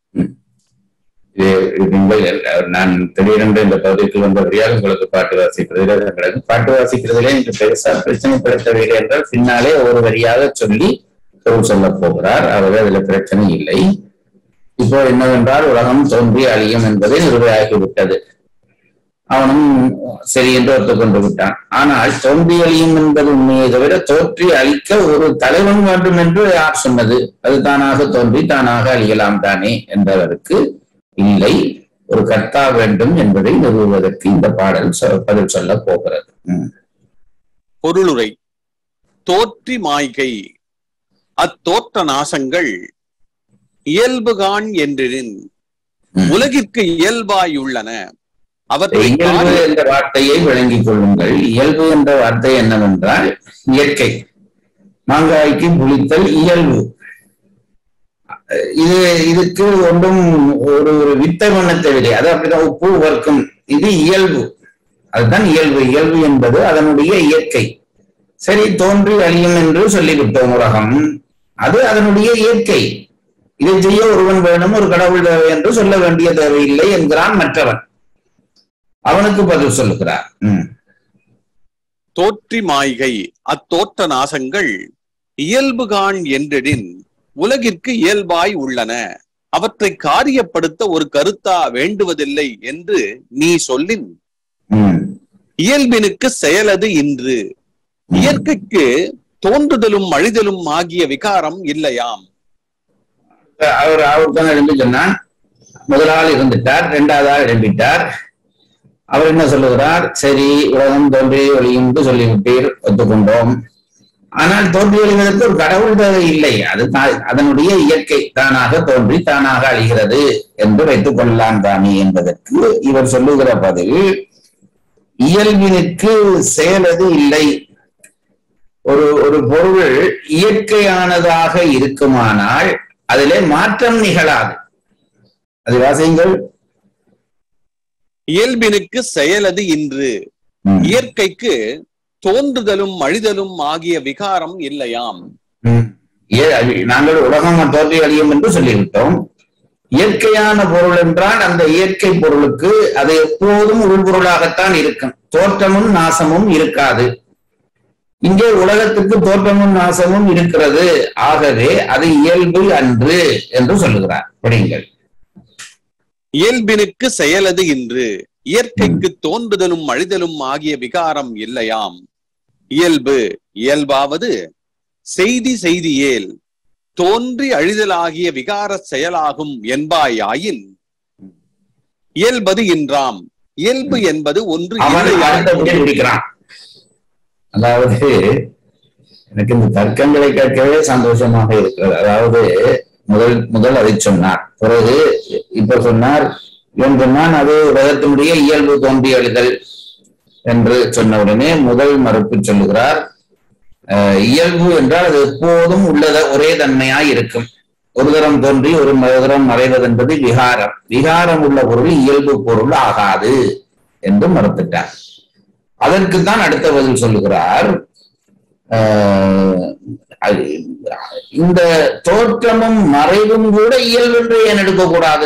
இது- இது நீங்கள் எல்- நான் திடீரென்று இந்த பகுதிக்கு வந்தபடியால் உங்களுக்கு பாட்டு வாசிக்கிறதுல கிடக்கு பாட்டு வாசிக்கிறதுலே நீங்க பெருசா பிரச்சனைப்படுத்தவில்லை என்றால் பின்னாலே ஒரு வரியாக சொல்லி பொருள் சொல்ல போகிறார் ஆகவே அதுல பிரச்சனை இல்லை இப்போ என்னவென்றால் உலகம் தோன்றி அழியும் என்பது நிறுவையாகிவிட்டது அவனும் சரி என்று ஒத்துக்கொண்டு விட்டான் ஆனால் தோன்றி அழியும் என்பது உண்மையை தவிர தோற்றி அழிக்க ஒரு தலைவன் வேண்டும் என்று யார் சொன்னது அது தானாக தோன்றி தானாக அழியலாம் தானே என்றவருக்கு இல்லை ஒரு கர்த்தா வேண்டும் என்பதை நிறுவுவதற்கு இந்த பாடல் சொ- பதில் சொல்ல போகிறது ம். பொருளுரை தோற்றி மாய்கை அத்தோற்ற நாசங்கள் இயல்புகான் என்றின் ம். உலகிற்கு இயல்பாயுள்ளன அவற்றை இயல்பு காரிய- என்ற வார்த்தையை விளங்கிக் கொள்ளுங்கள் இயல்பு என்ற வார்த்தை என்னவென்றால் இயற்கை மாங்காய்க்கு புளித்தல் இயல்பு இது இதுக்கு ஒன்றும் ஒரு ஒரு வித்தை பண்ண தேவையில்லை அது அப்படிதான் உப்பு வர்க்கம் இது இயல்பு அதுதான் இயல்பு இயல்பு என்பது அதனுடைய இயற்கை சரி தோன்றி அழியும் என்று சொல்லிவிட்டோம் உலகம் அது அதனுடைய இயற்கை இதை செய்ய ஒருவன் வேணும் ஒரு கடவுள் தேவை என்று சொல்ல வேண்டிய தேவையில்லை என்கிறான் மற்றவன் அவனுக்கு பதில் சொல்லுகிறார் ம். தோற்றி மாய்கை அத்தோற்ற நாசங்கள் இயல்புகான் என்றின் உலகிற்கு இயல்பாய் உள்ளன அவற்றை காரியப்படுத்த ஒரு கருத்தா வேண்டுவதில்லை என்று நீ சொல்லின் ம். இயல்பினுக்கு செயலது இன்று இயற்கைக்கு தோன்றுதலும் அழிதலும் ஆகிய விகாரம் இல்லையாம் அவர் அவர் தான் எழுந்து சொன்னான் முதல் ஆள் இருந்துட்டார் இரண்டாவது ஆள் எழும்பிட்டார் அவர் என்ன சொல்லுகிறார் சரி உலகம் தோன்றி ஒளியும் என்று சொல்லிவிட்டீர் ஒத்துக்கொண்டோம் ஆனால் தோன்றி ஒளிவதற்கு ஒரு கடவுள் தேவை இல்லை அது தா- அதனுடைய இயற்கை தானாக தோன்றி தானாக அழிகிறது என்று வைத்துக் கொள்ளலாம் தானே என்பதற்கு இவர் சொல்லுகிற பதில் இயல்பினுக்கு செயலது இல்லை ஒரு ஒரு பொருள் இயற்கையானதாக இருக்குமானால் அதிலே மாற்றம் நிகழாது அது வாசியுங்கள் இயல்பினுக்கு செயலது இன்று ம். இயற்கைக்கு தோன்றுதலும் அழிதலும் ஆகிய விகாரம் இல்லையாம் ம். ஏ- அழி- நாங்கள் உலகம் தோன்றி அழியும் என்று சொல்லிவிட்டோம் இயற்கையான பொருள் என்றால் அந்த இயற்கை பொருளுக்கு அது எப்போதும் உள்பொருளாகத்தான் இருக்கும் தோற்றமும் நாசமும் இருக்காது இங்கே உலகத்துக்கு தோற்றமும் நாசமும் இருக்கிறது ஆகவே அது இயல்பு அன்று என்று சொல்லுகிறார் படியுங்கள் இயல்பினுக்கு செயலது இன்று இயற்கைக்கு தோன்றுதலும் அழிதலும் ஆகிய விகாரம் இல்லையாம் இயல்பு இயல்பாவது செய்தி செய்தியேல் தோன்றி அழிதலாகிய விகார செயலாகும் என்பாயாயின் இயல்பது இன்றாம் இயல்பு என்பது ஒன்று அவன் இல்லையாம். அடுத்தபடி முடிக்கிறான் அதாவது எனக்கு இந்த தர்க்கங்களை கேட்கவே சந்தோஷமாக இருக்கிறது அதாவது முதல் முதல் அதை சொன்னார் பிறகு இப்ப சொன்னார் இவன் சொன்னான் அது உலகத்தினுடைய இயல்பு தோன்றி அழிதல் என்று சொன்ன உடனே முதல் மறுப்பு சொல்லுகிறார் அஹ், இயல்பு என்றால் அது எப்போதும் உள்ளத ஒரே தன்மையாய் இருக்கும் ஒரு தரம் தோன்றி ஒரு தரம் மறைவது என்பது விகாரம் விகாரம் உள்ள பொருள் இயல்பு பொருள் ஆகாது என்று மறுத்துட்டார் அதற்குத்தான் அடுத்த பதில் சொல்லுகிறார் ஆஹ், அது- இந்த தோற்றமும் மறைவும் கூட இயல்பென்று ஏன் எடுக்கக்கூடாது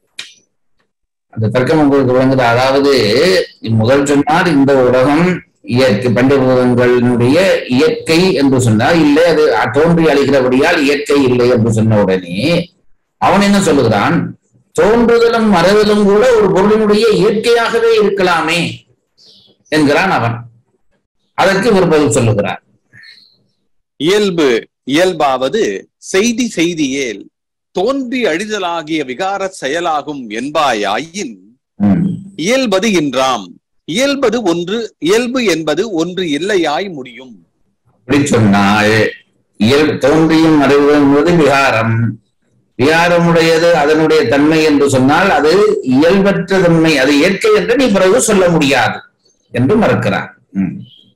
அந்த தர்க்கம் உங்களுக்கு விளங்குது அதாவது முதல் சொன்னார் இந்த உலகம் இயற்கை பஞ்சபூதங்களினுடைய இயற்கை என்று சொன்னார் இல்லை அது தோன்றி அழிகிறபடியால் இயற்கை இல்லை என்று சொன்ன உடனே அவன் என்ன சொல்லுகிறான் தோன்றுதலும் மறைதலும் கூட ஒரு பொருளினுடைய இயற்கையாகவே இருக்கலாமே என்கிறான் அவன் அதற்கு இவர் பதில் சொல்லுகிறார் இயல்பு இயல்பாவது செய்தி செய்தியேல் தோன்றி அழிதலாகிய விகார செயலாகும் என்பாயாயின் ம். இயல்பது இன்றாம் இயல்பது ஒன்று இயல்பு என்பது ஒன்று இல்லையாய் முடியும் அப்படி சொன்னால் இயல் தோன்றியும் மறைவு என்பது விகாரம் விகாரமுடையது அதனுடைய தன்மை என்று சொன்னால் அது இயல்பற்ற தன்மை அது இயற்கை என்று நீ பிறகு சொல்ல முடியாது என்று மறுக்கிறார் ம்.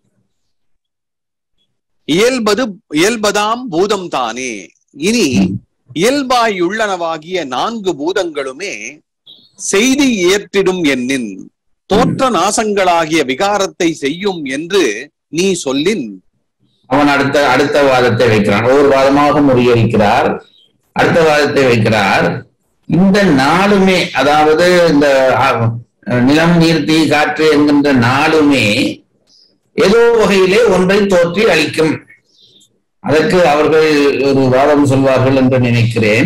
இயல்பது இயல்பதாம் பூதம் தானே இனி இயல்பாயுள்ளனவாகிய நான்கு பூதங்களுமே செய்தி ஏற்றிடும் எண்ணின் தோற்ற நாசங்களாகிய விகாரத்தை செய்யும் என்று நீ சொல்லின் அவன் அடுத்த அடுத்த வாதத்தை வைக்கிறான் ஒவ்வொரு வாதமாக முறியடிக்கிறார் அடுத்த வாதத்தை வைக்கிறார் இந்த நாளுமே அதாவது இந்த அ- நிலம் நீர் தீ காற்று என்கின்ற நாளுமே ஏதோ வகையிலே ஒன்றை தோற்றி அளிக்கும் அதற்கு அவர்கள் ஒரு வாதம் சொல்வார்கள் என்று நினைக்கிறேன்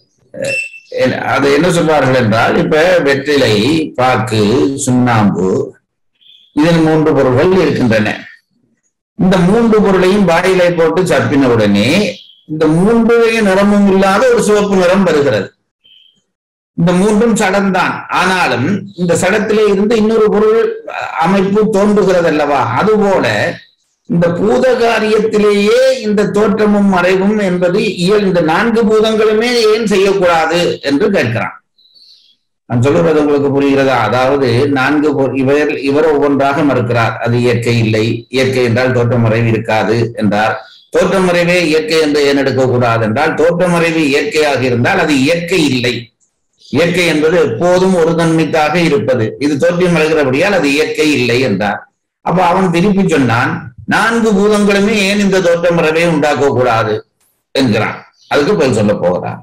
அஹ் அது என்ன சொல்வார்கள் என்றால் இப்ப வெற்றிலை பாக்கு சுண்ணாம்பு இதில் மூன்று பொருள்கள் இருக்கின்றன இந்த மூன்று பொருளையும் வாயிலை போட்டு சப்பின உடனே இந்த மூன்றுடைய நிறமும் இல்லாத ஒரு சிவப்பு நிறம் வருகிறது இந்த மூன்றும் சடம்தான் ஆனாலும் இந்த சடத்திலே இருந்து இன்னொரு பொருள் அஹ், அமைப்பு தோன்றுகிறது அல்லவா அதுபோல இந்த பூத காரியத்திலேயே இந்த தோற்றமும் மறைவும் என்பது இயல் இந்த நான்கு பூதங்களுமே ஏன் செய்யக்கூடாது என்று கேட்கிறான் நான் சொல்லுறது உங்களுக்கு புரிகிறதா அதாவது நான்கு பொ- இவர் இவர் ஒவ்வொன்றாக மறுக்கிறார் அது இயற்கை இல்லை இயற்கை என்றால் தோற்ற மறைவு இருக்காது என்றார் தோற்ற மறைவே இயற்கை என்று ஏன் எடுக்கக்கூடாது என்றால் தோற்ற மறைவு இயற்கையாக இருந்தால் அது இயற்கை இல்லை இயற்கை என்பது எப்போதும் ஒரு தன்மைத்தாக இருப்பது இது தோற்றம் மறைகிறபடியால் அது இயற்கை இல்லை என்றார் அப்ப அவன் திருப்பி சொன்னான் நான்கு பூதங்களுமே ஏன் இந்த தோற்ற மறைவை உண்டாக்க கூடாது என்கிறான் அதுக்கு பதில் சொல்ல போகிறான்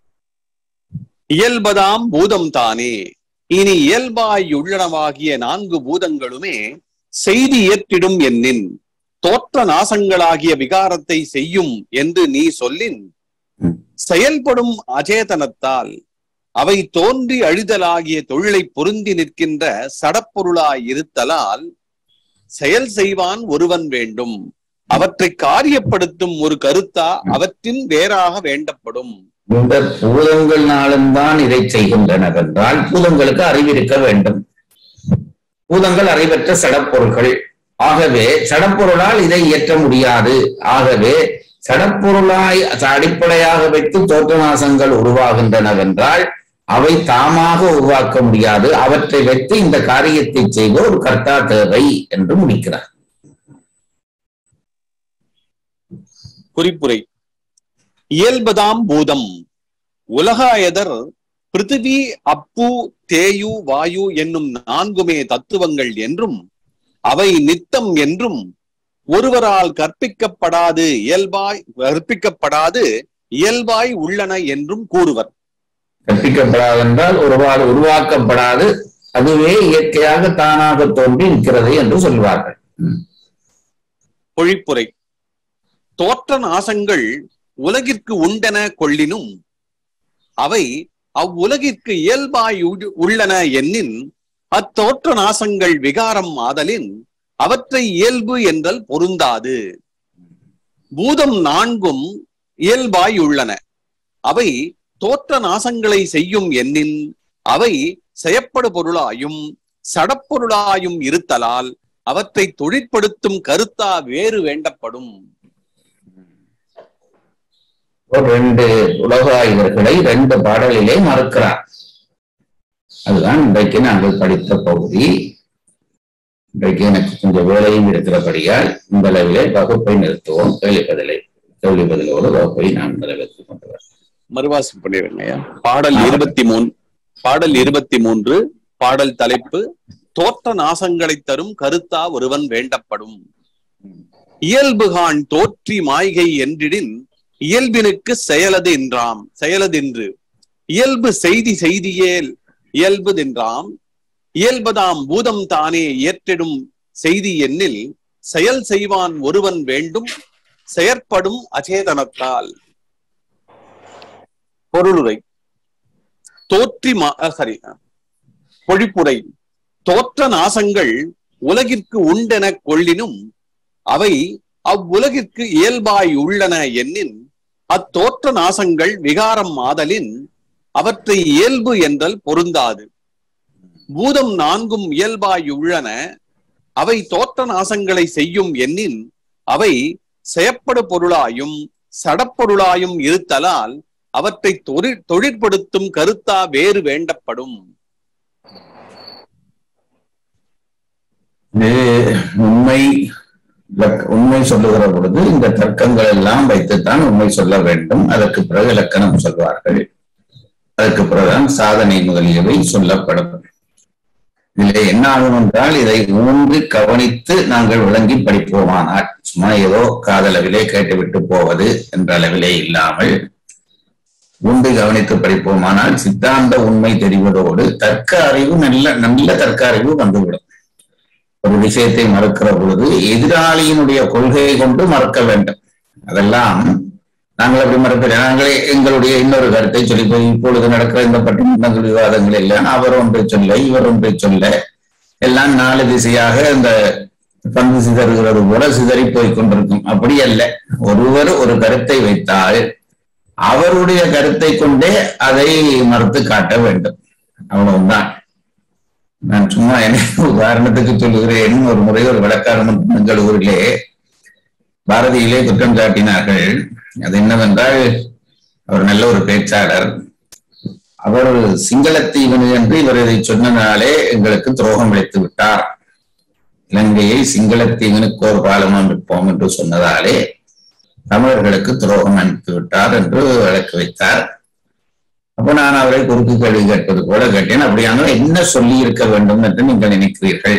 இயல்பதாம் பூதம் தானே இனி இயல்பாய் உள்ளனவாகிய நான்கு பூதங்களுமே செய்தி ஏற்றிடும் என்னின் தோற்ற நாசங்களாகிய விகாரத்தை செய்யும் என்று நீ சொல்லின் ம். செயல்படும் அச்சேதனத்தால் அவை தோன்றி அழிதலாகிய தொழிலை பொருந்தி நிற்கின்ற சடப்பொருளாய் இருத்தலால் செயல் செய்வான் ஒருவன் வேண்டும் அவற்றை காரியப்படுத்தும் ஒரு கருத்தா அவற்றின் வேறாக வேண்டப்படும் இந்த பூதங்கள்னாலும் தான் இதை செய்கின்றனர் என்றால் பூதங்களுக்கு அறிவிருக்க வேண்டும் பூதங்கள் அறிவற்ற சடப்பொருட்கள் ஆகவே சடப்பொருளால் இதை இயற்ற முடியாது ஆகவே சடப்பொருளாய் அடிப்படையாக வைத்து தோற்றநாசங்கள் உருவாகின்றனவென்றால் அவை தாமாக உருவாக்க முடியாது அவற்றை வைத்து இந்த காரியத்தை செய்த ஒரு கர்த்தா தேவை என்று முடிக்கிறார் குறிப்புரை இயல்பதாம் பூதம் உலகாயதர் பிருத்திவி அப்பு தேயு வாயு என்னும் நான்குமே தத்துவங்கள் என்றும் அவை நித்தம் என்றும் ஒருவரால் கற்பிக்கப்படாது இயல்பாய் கற்பிக்கப்படாது இயல்பாய் உள்ளன என்றும் கூறுவர் கற்பிக்கப்படாதென்றால் ஒருவாறு உருவாக்கப்படாது அதுவே இயற்கையாக தானாக தோன்றி நிற்கிறது என்று சொல்வார்கள் ம். பொழிப்புரை தோற்ற நாசங்கள் உலகிற்கு உண்டென கொள்ளினும் அவை அவ்வுலகிற்கு இயல்பாய் உள்- உள்ளன எண்ணின் அத்தோற்ற நாசங்கள் விகாரம் ஆதலின் அவற்றை இயல்பு என்றல் பொருந்தாது பூதம் நான்கும் இயல்பாய் உள்ளன அவை தோற்ற நாசங்களை செய்யும் எண்ணின் அவை செயப்படு பொருளாயும் சடப்பொருளாயும் இருத்தலால் அவற்றை தொழிற்படுத்தும் கருத்தா வேறு வேண்டப்படும் ஒரு ரெண்டு உலக ஆய்வர்களை ரெண்டு பாடலிலே மறுக்கிறார் அதுதான் இன்றைக்கு நாங்கள் படித்த பகுதி இன்றைக்கு எனக்கு கொஞ்சம் வேலையும் இருக்கிறபடியால் இந்த அளவிலே வகுப்பை நிறுத்துவோம் கேள்வி பதிலை கேள்வி பதிலோடு வகுப்பை நான் நிறைவேற்றிக் கொண்டு வரேன் மறுவாசி பண்ணிருங்க பாடல் இருபத்தி மூணு பாடல் இருபத்தி மூன்று பாடல் தலைப்பு தோற்ற நாசங்களை தரும் கருத்தா ஒருவன் வேண்டப்படும் இயல்புகான் தோற்றி மாய்கை என்றிடின் இயல்பினுக்கு செயலது என்றாம் செயலதென்று இயல்பு செய்தி செய்தியேல் இயல்புதென்றாம் இயல்பதாம் பூதம் தானே இயற்றிடும் செய்தி எண்ணில் செயல் செய்வான் ஒருவன் வேண்டும் செயற்படும் அச்சேதனத்தால் பொருளுரை தோற்றி சாரி பொழிப்புரை தோற்ற நாசங்கள் உலகிற்கு உண்டென கொள்ளினும் அவை அவ்வுலகிற்கு இயல்பாய் உள்ளன எண்ணின் அத்தோற்ற நாசங்கள் விகாரம் ஆதலின் அவற்றை இயல்பு என்றல் பொருந்தாது பூதம் நான்கும் இயல்பாய் உள்ளன அவை தோற்ற நாசங்களை செய்யும் எண்ணின் அவை செயப்படு பொருளாயும் சடப்பொருளாயும் இருத்தலால் அவற்றை தொழிற் தொழிற்படுத்தும் கருத்தா வேறு வேண்டப்படும் இது உண்மை இலக்க- உண்மை சொல்லுகிற பொழுது இந்த தர்க்கங்கள் எல்லாம் வைத்துத்தான் உண்மை சொல்ல வேண்டும் அதற்கு பிறகு இலக்கணம் சொல்வார்கள் அதற்கு பிறகுதான் சாதனை முதலியவை சொல்லப்படும் இதுல என்ன ஆகும் என்றால் இதை ஊன்றி கவனித்து நாங்கள் விளங்கி படிப்போமானால் சும்மா ஏதோ காதளவிலே கேட்டுவிட்டு போவது என்ற அளவிலே இல்லாமல் ஊன்றி கவனித்து படிப்போமானால் சித்தாந்த உண்மை தெரிவதோடு தர்க்க அறிவு நல்ல நல்ல தர்க்க அறிவு வந்துவிடும் ஒரு விஷயத்தை மறுக்கிற பொழுது எதிராளியினுடைய கொள்கையை கொண்டு மறுக்க வேண்டும் அதெல்லாம் நாங்கள் அப்படி மறுக்கிறோம் நாங்களே எங்களுடைய இன்னொரு கருத்தை சொல்லி போய் இப்பொழுது நடக்கிற இந்த பட்டிமன்றங்கள் விவாதங்கள் எல்லாம் அவர் ஒன்றை சொல்ல இவர் ஒன்றை சொல்ல எல்லாம் நாலு திசையாக இந்த பந்து சிதறுகிறது போல சிதறி போய் கொண்டிருக்கும் அப்படி அல்ல ஒருவர் ஒரு கருத்தை வைத்தால் அவருடைய கருத்தை கொண்டே அதை மறுத்து காட்ட வேண்டும் அவ்வளவுதான் நான் சும்மா எனக்கு உதாரணத்துக்கு சொல்லுகிறேன் ஒரு முறை ஒரு வழக்காரன் பெங்களூரிலே பாரதியிலே குற்றம் சாட்டினார்கள் அது என்னவென்றால் அவர் நல்ல ஒரு பேச்சாளர் அவர் சிங்களத்தீவனு என்று இவர் இதை சொன்னனாலே எங்களுக்கு துரோகம் இழைத்து விட்டார் இலங்கையை சிங்களத்தீவனுக்கு ஒரு பாலம் அமைப்போம் என்று சொன்னதாலே தமிழர்களுக்கு துரோகம் அனுப்பி விட்டார் என்று வழக்கு வைத்தார் அப்ப நான் அவரை குறுக்கு கேள்வி கேட்பது போல கேட்டேன் அப்படியானால் என்ன சொல்லி இருக்க வேண்டும் என்று நீங்கள் நினைக்கிறீர்கள்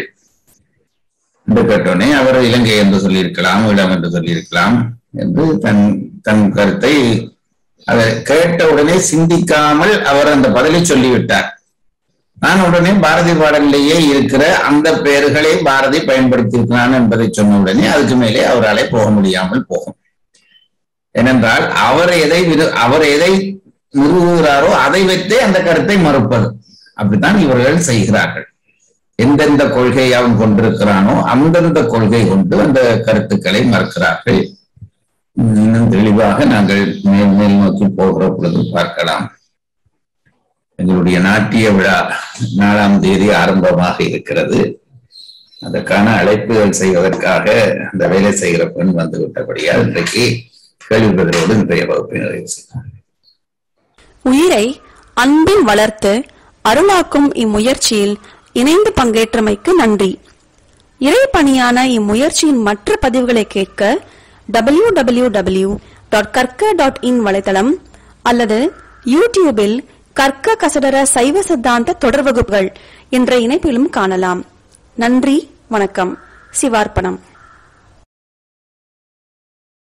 என்று கேட்டோனே அவர் இலங்கை என்று சொல்லியிருக்கலாம் இடம் என்று சொல்லியிருக்கலாம் என்று தன் தன் கருத்தை அதை கேட்ட உடனே சிந்திக்காமல் அவர் அந்த பதிலை சொல்லிவிட்டார் நான் உடனே பாரதி பாடலிலேயே இருக்கிற அந்த பெயர்களை பாரதி பயன்படுத்தியிருக்கிறான் என்பதை சொன்ன உடனே அதுக்கு மேலே அவராலே போக முடியாமல் போகும் ஏனென்றால் அவர் எதை விரு- அவர் எதை நிறுவுகிறாரோ அதை வைத்தே அந்த கருத்தை மறுப்பது அப்படித்தான் இவர்கள் செய்கிறார்கள் எந்தெந்த கொள்கையை அவன் கொண்டிருக்கிறானோ அந்தந்த கொள்கை கொண்டு அந்த கருத்துக்களை மறுக்கிறார்கள் இன்னும் தெளிவாக நாங்கள் மேல் மேல் நோக்கி போகிற பொழுது பார்க்கலாம் எங்களுடைய நாட்டிய விழா நாலாம் தேதி ஆரம்பமாக இருக்கிறது அதற்கான அழைப்புகள் செய்வதற்காக அந்த வேலை செய்கிற பெண் வந்து விட்டபடியால் இன்றைக்கு கேள்வி பதிலோடு இன்றைய வகுப்பை நிறைவு செய்தோம் உயிரை அன்பில் வளர்த்து அருளாக்கும் இம்முயற்சியில் இணைந்து பங்கேற்றமைக்கு நன்றி இறைப்பணியான இம்முயற்சியின் மற்ற பதிவுகளை கேட்க டபிள்யூ டபிள்யூ டபிள்யூ டாட் கற்க டாட் இன் வலைத்தளம் அல்லது யூடியூபில் கற்க கசடர சைவ சித்தாந்த தொடர் வகுப்புகள் என்ற இணைப்பிலும் காணலாம் நன்றி வணக்கம் சிவார்ப்பணம்